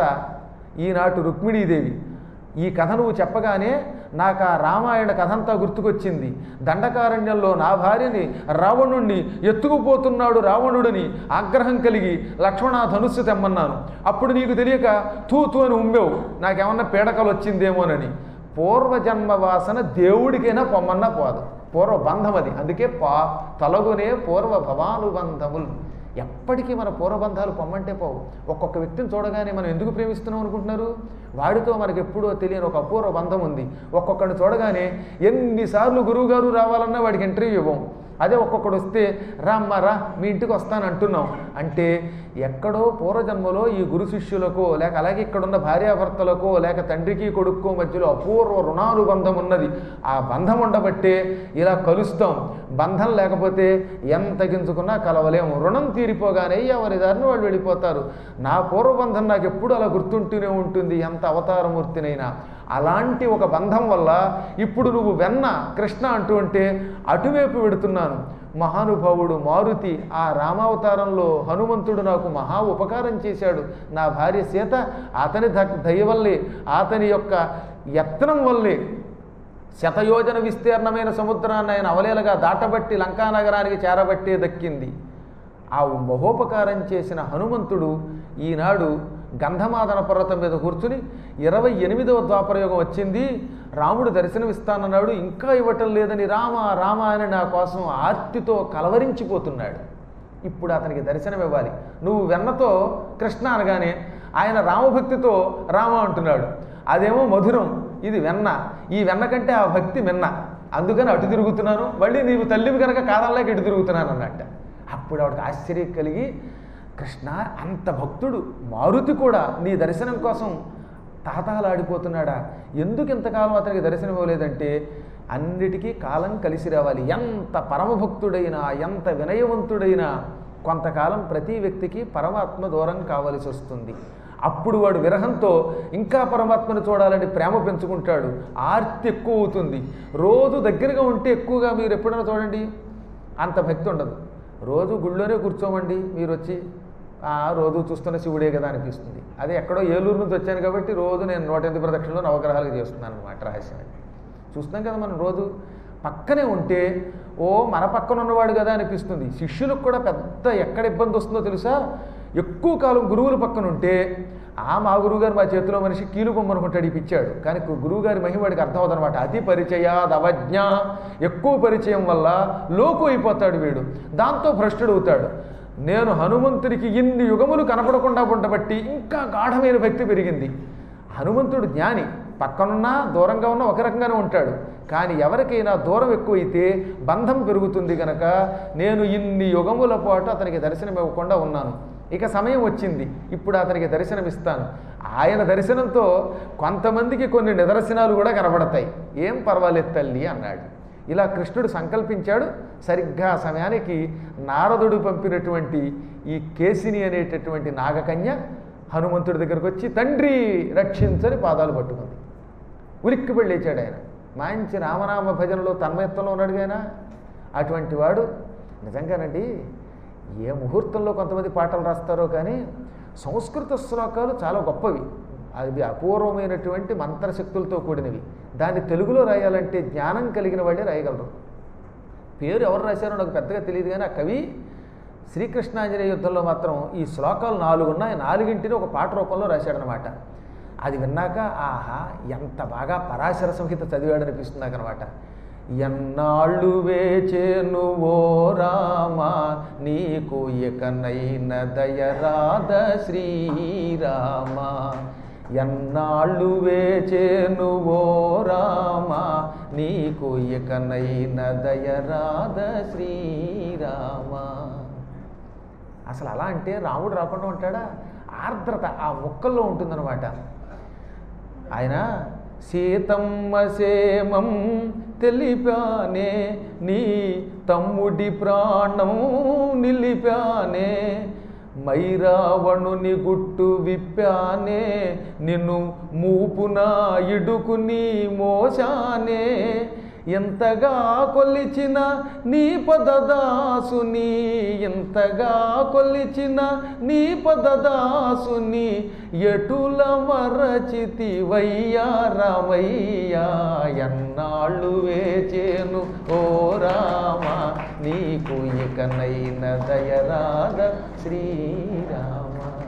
ఈనాటి రుక్మిణీదేవి ఈ కథ నువ్వు చెప్పగానే నాకు ఆ రామాయణ కథ అంతా గుర్తుకొచ్చింది దండకారణ్యంలో నా భార్యని రావణుణ్ణి ఎత్తుకుపోతున్నాడు రావణుడిని ఆగ్రహం కలిగి లక్ష్మణ ధనుస్సు తెమ్మన్నాను అప్పుడు నీకు తెలియక తూ తూ అని ఉమ్మేవు నాకేమన్నా పీడకలు వచ్చిందేమోనని పూర్వజన్మ వాసన దేవుడికైనా పొమ్మన్నా పోదు పూర్వ బంధం అది అందుకే పా తొలగునే పూర్వ భవానుబంధములు ఎప్పటికీ మన పూర్వబంధాలు పొమ్మంటే పోవు ఒక్కొక్క వ్యక్తిని చూడగానే మనం ఎందుకు ప్రేమిస్తున్నాం అనుకుంటున్నారు వాడితో మనకి ఎప్పుడో తెలియని ఒక అపూర్వ బంధం ఉంది ఒక్కొక్కడిని చూడగానే ఎన్నిసార్లు గురువుగారు రావాలన్నా వాడికి ఇంటర్వ్యూ ఇవ్వం అదే ఒక్కొక్కడు వస్తే రామ్మా రా మీ ఇంటికి వస్తాను అంటున్నాం అంటే ఎక్కడో పూర్వజన్మలో ఈ గురు శిష్యులకో లేక అలాగే ఇక్కడున్న భార్యాభర్తలకో లేక తండ్రికి కొడుక్కో మధ్యలో అపూర్వ రుణానుబంధం ఉన్నది ఆ బంధం ఉండబట్టే ఇలా కలుస్తాం బంధం లేకపోతే ఎంత గింజుకున్నా కలవలేము రుణం తీరిపోగానే ఎవరి దారిని వాళ్ళు వెళ్ళిపోతారు నా పూర్వబంధం నాకు ఎప్పుడు అలా గుర్తుంటూనే ఉంటుంది ఎంత అవతారమూర్తినైనా అలాంటి ఒక బంధం వల్ల ఇప్పుడు నువ్వు వెన్న కృష్ణ అంటూ ఉంటే అటువైపు వెడుతున్నాను మహానుభావుడు మారుతి ఆ రామావతారంలో హనుమంతుడు నాకు మహా ఉపకారం చేశాడు నా భార్య సీత అతని ద- దయ వల్లే అతని యొక్క యత్నం వల్లే శతయోజన విస్తీర్ణమైన సముద్రాన్ని ఆయన అవలేలగా దాటబట్టి లంకానగరానికి చేరబట్టే దక్కింది ఆ మహోపకారం చేసిన హనుమంతుడు ఈనాడు గంధమాదన పర్వతం మీద కూర్చుని ఇరవై ఎనిమిదవ ద్వాపరయోగం వచ్చింది రాముడు దర్శనమిస్తానన్నాడు ఇంకా ఇవ్వటం లేదని రామ రామ అని నా కోసం ఆర్తితో కలవరించిపోతున్నాడు ఇప్పుడు అతనికి దర్శనం ఇవ్వాలి నువ్వు వెన్నతో కృష్ణ అనగానే ఆయన రామభక్తితో రామ అంటున్నాడు అదేమో మధురం ఇది వెన్న ఈ వెన్న కంటే ఆ భక్తి వెన్న అందుకని అటు తిరుగుతున్నాను మళ్ళీ నీవు తల్లివి కనుక కాదంలోకి ఇటు తిరుగుతున్నాను అన్నట్ట అప్పుడు ఆవిడకి ఆశ్చర్యం కలిగి కృష్ణ అంత భక్తుడు మారుతి కూడా నీ దర్శనం కోసం తాతాలాడిపోతున్నాడా ఎందుకు ఇంతకాలం అతనికి దర్శనం ఇవ్వలేదంటే అన్నిటికీ కాలం కలిసి రావాలి ఎంత పరమభక్తుడైనా ఎంత వినయవంతుడైనా కొంతకాలం ప్రతి వ్యక్తికి పరమాత్మ దూరం కావలసి వస్తుంది అప్పుడు వాడు విరహంతో ఇంకా పరమాత్మను చూడాలని ప్రేమ పెంచుకుంటాడు ఆర్తి ఎక్కువ అవుతుంది రోజు దగ్గరగా ఉంటే ఎక్కువగా మీరు ఎప్పుడైనా చూడండి అంత భక్తి ఉండదు రోజు గుళ్ళోనే కూర్చోమండి మీరు వచ్చి "ఆ, రోజు చూస్తున్న శివుడే కదా అనిపిస్తుంది అదే ఎక్కడో ఏలూరు నుంచి వచ్చాను కాబట్టి రోజు నేను నూట ఎనిమిది ప్రదక్షిణలో నవగ్రహాలకు చేస్తున్నాను అనమాట రహస్యం అది. చూస్తున్నాం కదా మనం రోజు పక్కనే ఉంటే ఓ మన పక్కన ఉన్నవాడు కదా అనిపిస్తుంది శిష్యులకు కూడా పెద్ద ఎక్కడ ఇబ్బంది వస్తుందో తెలుసా ఎక్కువ కాలం గురువుల పక్కన ఉంటే ఆ మా గురువుగారు మా చేతిలో మనిషి కీలు బొమ్మనుకుంటాడు ఈ పిచ్చాడు కానీ గురువుగారి మహివాడికి అర్థమవుతుందన్నమాట అతి పరిచయాద్ అవజ్ఞ ఎక్కువ పరిచయం వల్ల లోకు అయిపోతాడు వీడు దాంతో భ్రష్టుడు అవుతాడు నేను హనుమంతుడికి ఇన్ని యుగములు కనపడకుండా ఉండబట్టి ఇంకా గాఢమైన భక్తి పెరిగింది హనుమంతుడు జ్ఞాని పక్కనున్నా దూరంగా ఉన్నా ఒక రకంగానే ఉంటాడు కానీ ఎవరికైనా దూరం ఎక్కువైతే బంధం పెరుగుతుంది కనుక నేను ఇన్ని యుగముల పాటు అతనికి దర్శనం ఇవ్వకుండా ఉన్నాను ఇక సమయం వచ్చింది ఇప్పుడు అతనికి దర్శనమిస్తాను ఆయన దర్శనంతో కొంతమందికి కొన్ని నిదర్శనాలు కూడా కనబడతాయి ఏం పర్వాలేదు తల్లి అన్నాడు ఇలా కృష్ణుడు సంకల్పించాడు సరిగ్గా ఆ సమయానికి నారదుడు పంపినటువంటి ఈ కేసిని అనేటటువంటి నాగకన్య హనుమంతుడి దగ్గరకు వచ్చి తండ్రి రక్షించని పాదాలు పట్టుకుంది ఉలిక్కి లేచాడు ఆయన మంచి రామనామ భజనలో తన్మయత్వంలో ఉన్నాడు ఆయన అటువంటి వాడు నిజంగానండి ఏ ముహూర్తంలో కొంతమంది పాటలు రాస్తారో కానీ సంస్కృత శ్లోకాలు చాలా గొప్పవి అవి అపూర్వమైనటువంటి మంత్రశక్తులతో కూడినవి దాన్ని తెలుగులో రాయాలంటే జ్ఞానం కలిగిన వాళ్ళే రాయగలరు పేరు ఎవరు రాశారో నాకు పెద్దగా తెలియదు కానీ ఆ కవి శ్రీకృష్ణాంజనేయ యుద్ధంలో మాత్రం ఈ శ్లోకాలు నాలుగు ఉన్నాయి నాలుగింటిని ఒక పాట రూపంలో రాశాడనమాట అది విన్నాక ఆహా ఎంత బాగా పరాశర సంహిత చదివాడు అనిపిస్తుంది నాకు అనమాట ఎన్నాళ్ళు వేచేను ఓ రామా నీకు ఇకనైన దయరాధ శ్రీరామా ఎన్నాళ్ళు వేచేను ఓ రామా నీకు ఇకనైన దయరాధ శ్రీరామా అసలు అలా అంటే రాముడు రాకుండా ఉంటాడా ఆర్ద్రత ఆ మొక్కల్లో ఉంటుందన్నమాట ఆయన సీతమ్మ సేమం తెలిపానే నీ తమ్ముడి ప్రాణం నిలిపానే మైరావణుని గుట్టు విప్పానే నిన్ను మూపున ఇడుకుని మోసానే ఎంతగా కొలిచిన నీ పదదాసుని ఎంతగా కొలిచిన నీ పదదాసుని ఎటుల మరచితి వయ్యా రామయ్యా ఎన్నాళ్ళు వేచేను ఓ రామ నీకు ఇకనైన దయరాధ శ్రీరామ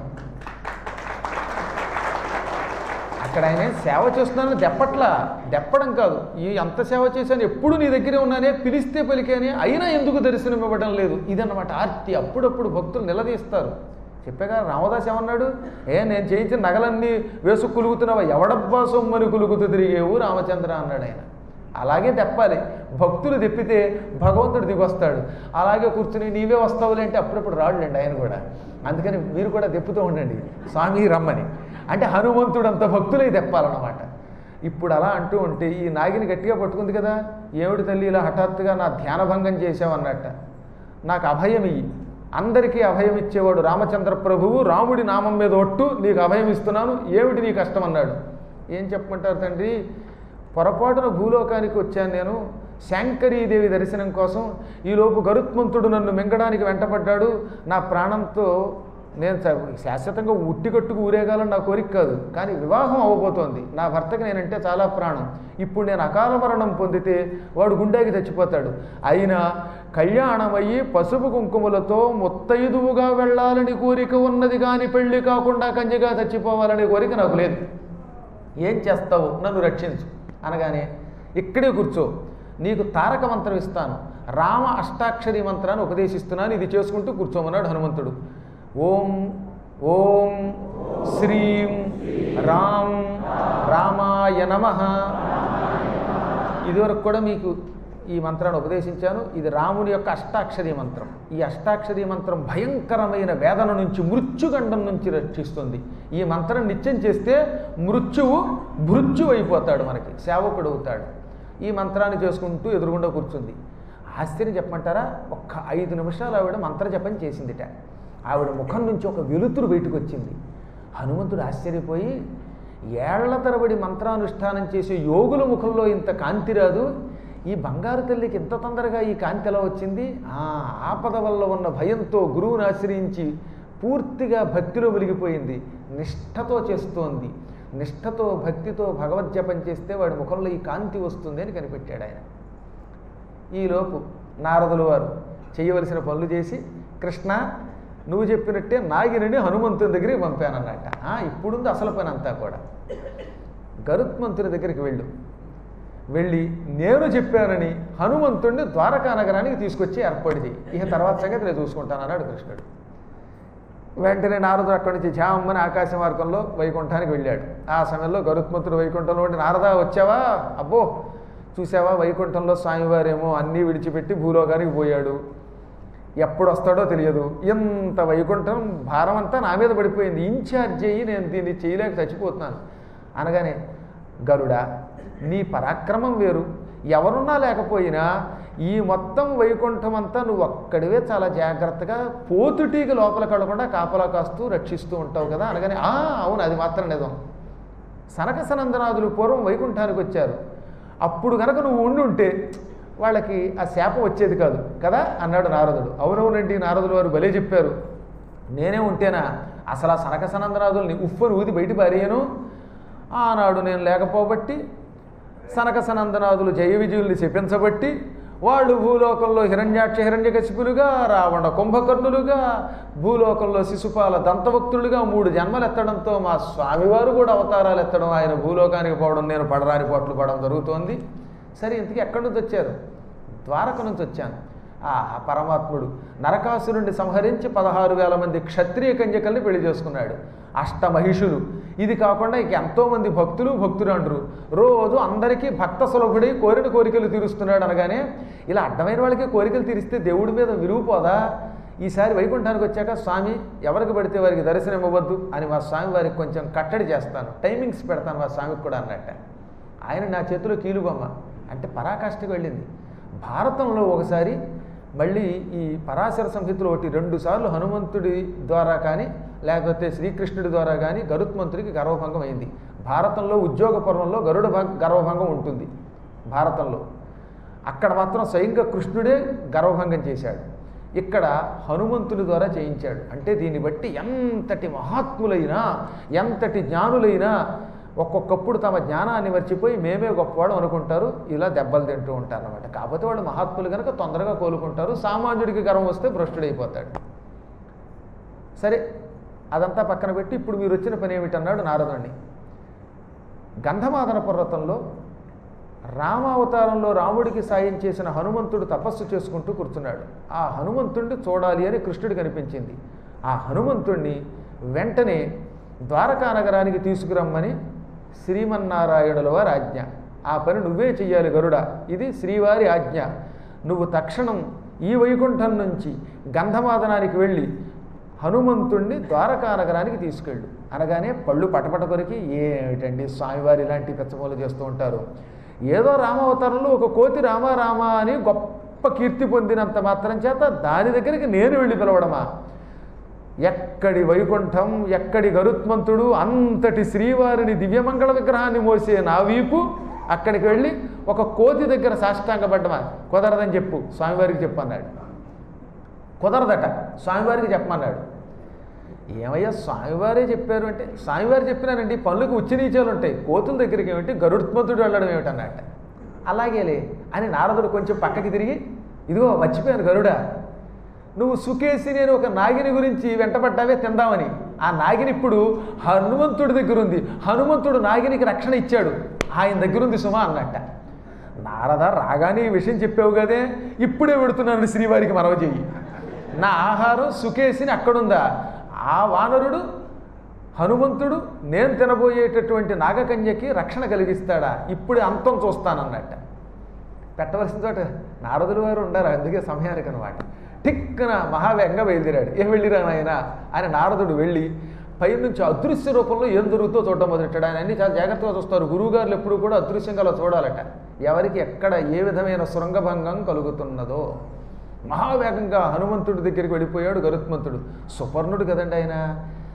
అక్కడ ఆయన సేవ చేస్తున్నానని దెప్పట్లా దెప్పడం కాదు ఈ ఎంత సేవ చేశాను ఎప్పుడు నీ దగ్గరే ఉన్నానే పిలిస్తే పలికానే అయినా ఎందుకు దర్శనం ఇవ్వడం లేదు ఇదన్నమాట ఆర్తి అప్పుడప్పుడు భక్తులు నిలదీస్తారు చెప్పాగా రామదాస్ ఏమన్నాడు ఏ నేను చేయించిన నగలన్నీ వేసు కులుగుతున్నావా ఎవడబ్బా సొమ్మని కులుగుతూ తిరిగేవు రామచంద్ర అన్నాడు ఆయన అలాగే తెప్పాలి భక్తులు తెప్పితే భగవంతుడు దిగొస్తాడు అలాగే కూర్చుని నీవే వస్తావులే అంటే అప్పుడప్పుడు రాడులేండి ఆయన కూడా అందుకని మీరు కూడా తెప్పుతూ ఉండండి స్వామి రమ్మని అంటే హనుమంతుడు అంత భక్తులై తెప్పాలన్నమాట ఇప్పుడు అలా అంటూ ఉంటే ఈ నాగిని గట్టిగా పట్టుకుంది కదా ఏమిటి తల్లి ఇలా హఠాత్తుగా నా ధ్యానభంగం చేసావన్నట్ట నాకు అభయం ఇయ్యి అందరికీ అభయం ఇచ్చేవాడు రామచంద్ర ప్రభువు రాముడి నామం మీద ఒట్టు నీకు అభయం ఇస్తున్నాను ఏమిటి నీ కష్టం అన్నాడు ఏం చెప్పమంటారు తండ్రి పొరపాటున భూలోకానికి వచ్చాను నేను శాంకరీదేవి దర్శనం కోసం ఈలోపు గరుత్మంతుడు నన్ను మింగడానికి వెంటపడ్డాడు నా ప్రాణంతో నేను చ- శాశ్వతంగా ఉట్టి కట్టుకు ఊరేగాలని నా కోరిక కాదు కానీ వివాహం అవ్వబోతోంది నా భర్తకి నేనంటే చాలా ప్రాణం ఇప్పుడు నేను అకాల మరణం పొందితే వాడు గుండెకి చచ్చిపోతాడు అయినా కళ్యాణమయ్యి పసుపు కుంకుమలతో ముత్తైదువుగా వెళ్ళాలని కోరిక ఉన్నది కానీ పెళ్లి కాకుండా కంజగా చచ్చిపోవాలనే కోరిక నాకు లేదు ఏం చేస్తావు నన్ను రక్షించు అనగానే ఇక్కడే కూర్చో నీకు తారక మంత్రం ఇస్తాను రామ అష్టాక్షరి మంత్రాన్ని ఉపదేశిస్తున్నాను ఇది చేసుకుంటూ కూర్చోమన్నాడు హనుమంతుడు ఓం ఓం శ్రీం రాం రామాయ నమ ఇదివరకు కూడా మీకు ఈ మంత్రాన్ని ఉపదేశించాను ఇది రాముని యొక్క అష్టాక్షరి మంత్రం ఈ అష్టాక్షరి మంత్రం భయంకరమైన వేదన నుంచి మృత్యుగండం నుంచి రక్షిస్తుంది ఈ మంత్రం నిత్యం చేస్తే మృత్యువు మృత్యు అయిపోతాడు మనకి సేవకుడు అవుతాడు ఈ మంత్రాన్ని చేసుకుంటూ ఎదురుగుండా కూర్చుంది ఆశ్చర్యం చెప్పమంటారా ఒక్క ఐదు నిమిషాలు ఆవిడ మంత్ర జపం చేసిందిట ఆవిడ ముఖం నుంచి ఒక వెలుతురు బయటకు వచ్చింది హనుమంతుడు ఆశ్చర్యపోయి ఏళ్ల తరబడి మంత్రానుష్ఠానం చేసే యోగుల ముఖంలో ఇంత కాంతి రాదు ఈ బంగారు తల్లికి ఇంత తొందరగా ఈ కాంతి ఎలా వచ్చింది ఆ ఆపద వల్ల ఉన్న భయంతో గురువుని ఆశ్రయించి పూర్తిగా భక్తిలో మునిగిపోయింది నిష్ఠతో చేస్తోంది నిష్ఠతో భక్తితో భగవద్జపం చేస్తే వాడి ముఖంలో ఈ కాంతి వస్తుంది అని కనిపెట్టాడు ఆయన ఈలోపు నారదుల వారు చేయవలసిన పనులు చేసి కృష్ణ నువ్వు చెప్పినట్టే నాగిని హనుమంతుని దగ్గరికి పంపానన్నట "ఆ, ఇప్పుడుంది అసలు పని అంతా కూడా గరుత్మంతుని దగ్గరికి వెళ్ళు వెళ్ళి నేను చెప్పానని హనుమంతుడిని ద్వారకా నగరానికి తీసుకొచ్చి ఏర్పాటు చేయి ఇక తర్వాత సంగతి నేను చూసుకుంటాను అన్నాడు కృష్ణుడు వెంటనే నారదుడు అక్కడి నుంచి ఝామని ఆకాశ మార్గంలో వైకుంఠానికి వెళ్ళాడు ఆ సమయంలో గరుత్మంతుడు వైకుంఠంలో ఉండి నారదా వచ్చావా అబ్బో చూసావా వైకుంఠంలో స్వామివారేమో అన్నీ విడిచిపెట్టి భూలోకానికి పోయాడు ఎప్పుడు వస్తాడో తెలియదు ఇంత వైకుంఠం భారం అంతా నా మీద పడిపోయింది ఇన్ఛార్జ్ అయ్యి నేను దీన్ని చేయలేక చచ్చిపోతున్నాను అనగానే గరుడా నీ పరాక్రమం వేరు ఎవరున్నా లేకపోయినా ఈ మొత్తం వైకుంఠం అంతా నువ్వు ఒక్కడివే చాలా జాగ్రత్తగా పోతుటీకి లోపలికి వెళ్ళకుండా కాపలా కాస్తూ రక్షిస్తూ ఉంటావు కదా అనగానే "ఆ, అవును అది మాత్రం నిజం సనక సనందనాథులు పూర్వం వైకుంఠానికి వచ్చారు అప్పుడు కనుక నువ్వు ఉండి ఉంటే వాళ్ళకి ఆ శాపం వచ్చేది కాదు కదా అన్నాడు నారదుడు అవునవునండి నారదులు వారు భలే చెప్పారు నేనే ఉంటేనా అసలు ఆ సనక సనందనాథుల్ని ఉప్పుని ఊది బయట పారేయను ఆనాడు నేను లేకపోబట్టి సనక సనందనాథులు జయ విజయుల్ని శపించబట్టి వాళ్ళు భూలోకంలో హిరణ్యాక్ష హిరణ్యకశిపులుగా రావణ కుంభకర్ణులుగా భూలోకంలో శిశుపాల దంతభక్తులుగా మూడు జన్మలు ఎత్తడంతో మా స్వామివారు కూడా అవతారాలు ఎత్తడం ఆయన భూలోకానికి పోవడం నేను పడరాని పోట్లు పడడం జరుగుతోంది సరే ఇంతకీ ఎక్కడి నుంచి వచ్చారు ద్వారక నుంచి వచ్చాను ఆ పరమాత్ముడు నరకాసురుణ్ణి సంహరించి పదహారు వేల మంది క్షత్రియ కన్యకల్ని పెళ్లి చేసుకున్నాడు అష్టమహిషులు ఇది కాకుండా ఇంక ఎంతోమంది భక్తులు భక్తురాండ్రు రోజు అందరికీ భక్త సులభుడై కోరిన కోరికలు తీరుస్తున్నాడు అనగానే ఇలా అడ్డమైన వాళ్ళకి కోరికలు తీరిస్తే దేవుడి మీద విరుగుపోదా ఈసారి వైకుంఠానికి వచ్చాక స్వామి ఎవరికి పడితే వారికి దర్శనం ఇవ్వద్దు అని మా స్వామి వారికి కొంచెం కట్టడి చేస్తాను టైమింగ్స్ పెడతాను మా స్వామికి కూడా అన్నట్ట ఆయన నా చేతిలో కీలుబొమ్మ అంటే పరాకాష్ఠకి వెళ్ళింది భారతంలో ఒకసారి మళ్ళీ ఈ పరాశర సంహితలో ఒకటి రెండు సార్లు హనుమంతుడి ద్వారా కానీ లేకపోతే శ్రీకృష్ణుడి ద్వారా కానీ గరుత్మంతుడికి గర్వభంగం అయింది భారతంలో ఉద్యోగ పర్వంలో గరుడ భంగ- గర్వభంగం ఉంటుంది భారతంలో అక్కడ మాత్రం స్వయంగా కృష్ణుడే గర్వభంగం చేశాడు ఇక్కడ హనుమంతుని ద్వారా చేయించాడు అంటే దీన్ని బట్టి ఎంతటి మహాత్ములైనా ఎంతటి జ్ఞానులైనా ఒక్కొక్కప్పుడు తమ జ్ఞానాన్ని మర్చిపోయి మేమే గొప్పవాడు అనుకుంటారు ఇలా దెబ్బలు తింటూ ఉంటారు అనమాట కాకపోతే వాళ్ళు మహాత్ములు కనుక తొందరగా కోలుకుంటారు సామాన్యుడికి గర్వం వస్తే భ్రష్టుడైపోతాడు సరే అదంతా పక్కన పెట్టి ఇప్పుడు మీరు వచ్చిన పని ఏమిటన్నాడు నారదుణ్ణి గంధమాదన పర్వతంలో రామావతారంలో రాముడికి సాయం చేసిన హనుమంతుడు తపస్సు చేసుకుంటూ కూర్చున్నాడు ఆ హనుమంతుడిని చూడాలి అని కృష్ణుడు కనిపించింది ఆ హనుమంతుణ్ణి వెంటనే ద్వారకా నగరానికి తీసుకురమ్మని శ్రీమన్నారాయణుల వారి ఆజ్ఞ ఆ పని నువ్వే చెయ్యాలి గరుడ ఇది శ్రీవారి ఆజ్ఞ నువ్వు తక్షణం ఈ వైకుంఠం నుంచి గంధమాదనానికి వెళ్ళి హనుమంతుణ్ణి ద్వారకా నగరానికి తీసుకెళ్ళు అనగానే పళ్ళు పటపట కొరికి ఏమిటండి స్వామివారు ఇలాంటి పెచ్చమూలు చేస్తూ ఉంటారు ఏదో రామావతారంలో ఒక కోతి రామ రామ అని గొప్ప కీర్తి పొందినంత మాత్రం చేత దాని దగ్గరికి నేను వెళ్ళి పిలవడమా ఎక్కడి వైకుంఠం ఎక్కడి గరుత్మంతుడు అంతటి శ్రీవారిని దివ్యమంగళ విగ్రహాన్ని మోసే నా వీపు అక్కడికి వెళ్ళి ఒక కోతి దగ్గర సాష్టాంగపడ్డమా కుదరదని చెప్పు స్వామివారికి చెప్పు అన్నాడు కుదరదట స్వామివారికి చెప్పమన్నాడు ఏమయ్యా స్వామివారే చెప్పారు అంటే స్వామివారు చెప్పినారండి పనులకు ఉచ్చనీచాలు ఉంటాయి కోతుల దగ్గరికి ఏమిటి గరుత్మంతుడు వెళ్ళడం ఏమిటన్నట్ట అలాగేలే అని నారదుడు కొంచెం పక్కకి తిరిగి ఇదిగో మర్చిపోయాను గరుడా నువ్వు సుకేసి నేను ఒక నాగిని గురించి వెంటపడ్డావే తిందామని ఆ నాగిని ఇప్పుడు హనుమంతుడి దగ్గర ఉంది హనుమంతుడు నాగినికి రక్షణ ఇచ్చాడు ఆయన దగ్గర ఉంది సుమా అన్నట్ట నారద రాగానే ఈ విషయం చెప్పావు కదే ఇప్పుడే పెడుతున్నాను శ్రీవారికి మనవ చెయ్యి నా ఆహారం సుకేసిని అక్కడుందా ఆ వానరుడు హనుమంతుడు నేను తినబోయేటటువంటి నాగకన్యకి రక్షణ కలిగిస్తాడా ఇప్పుడే అంతం చూస్తానన్నట్ట పెట్టవలసిన చోట నారదులు వారు ఉండారు అందుకే సమయానికి అనమాట టిక్కున మహావేగంగా బయలుదేరాడు ఏం వెళ్ళిరా నాయన అని నారదుడు వెళ్ళి పైనుంచి అదృశ్య రూపంలో ఏం జరుగుతుందో చూడటం మొదలెట్టాడు ఆయన అన్ని చాలా జాగ్రత్తగా చూస్తారు గురువుగారులు ఎప్పుడు కూడా అదృశ్యంగా అలా చూడాలట ఎవరికి ఎక్కడ ఏ విధమైన శృంగభంగం కలుగుతున్నదో మహావేగంగా హనుమంతుడి దగ్గరికి వెళ్ళిపోయాడు గరుత్మంతుడు సుపర్ణుడు కదండి ఆయన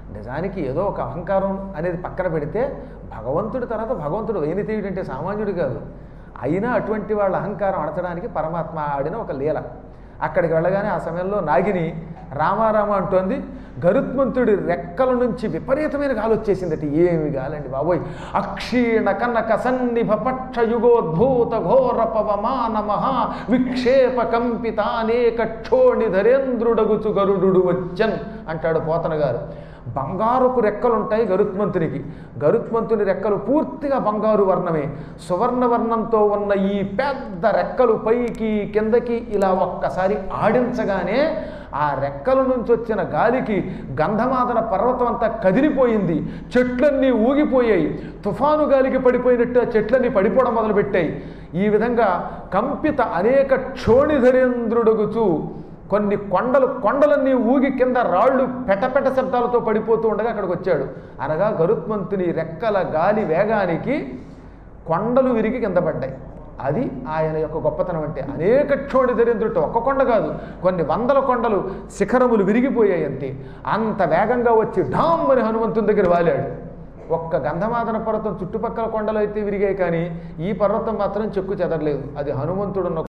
నిజానికి ఏదో ఒక అహంకారం అనేది పక్కన పెడితే భగవంతుడి తర్వాత భగవంతుడు వేణితేయుడు అంటే సామాన్యుడు కాదు అయినా అటువంటి వాళ్ళ అహంకారం అణచడానికి పరమాత్మ ఆడిన ఒక లీల అక్కడికి వెళ్ళగానే ఆ సమయంలో నాగిని రామారామ అంటోంది గరుత్మంతుడి రెక్కల నుంచి విపరీతమైన గాలి వచ్చేసిందట ఏమి గాలండి బాబోయ్ అక్షీణ కనక సన్నిభ పక్ష యుగోద్భూత ఘోర పవమాన మహా విక్షేప కంపిత అనేక క్షోణి ధరేంద్రుడగుచు గరుడు వచ్చన్ అంటాడు పోతన గారు బంగారుపు రెక్కలుంటాయి గరుత్మంతునికి గరుత్మంతుని రెక్కలు పూర్తిగా బంగారు వర్ణమే సువర్ణ వర్ణంతో ఉన్న ఈ పెద్ద రెక్కలు పైకి కిందకి ఇలా ఒక్కసారి ఆడించగానే ఆ రెక్కల నుంచి వచ్చిన గాలికి గంధమాదన పర్వతం అంతా కదిలిపోయింది చెట్లన్నీ ఊగిపోయాయి తుఫాను గాలికి పడిపోయినట్టు ఆ చెట్లన్నీ పడిపోవడం మొదలుపెట్టాయి ఈ విధంగా కంపిత అనేక క్షోణిధరేంద్రుడగుచు కొన్ని కొండలు కొండలన్నీ ఊగి కింద రాళ్ళు పెటపెట శబ్దాలతో పడిపోతూ ఉండగా అక్కడికి వచ్చాడు అనగా గరుత్మంతుని రెక్కల గాలి వేగానికి కొండలు విరిగి కింద పడ్డాయి అది ఆయన యొక్క గొప్పతనం అంటే అనేక క్షోణి ధరేంద్రుడు ఒక్క కొండ కాదు కొన్ని వందల కొండలు శిఖరములు విరిగిపోయాయి అంతే అంత వేగంగా వచ్చి ఢామ్ అని హనుమంతుని దగ్గర వాలాడు ఒక్క గంధమాదన పర్వతం చుట్టుపక్కల కొండలు అయితే విరిగాయి కానీ ఈ పర్వతం మాత్రం చెక్కు చెదరలేదు అది హనుమంతుడున్న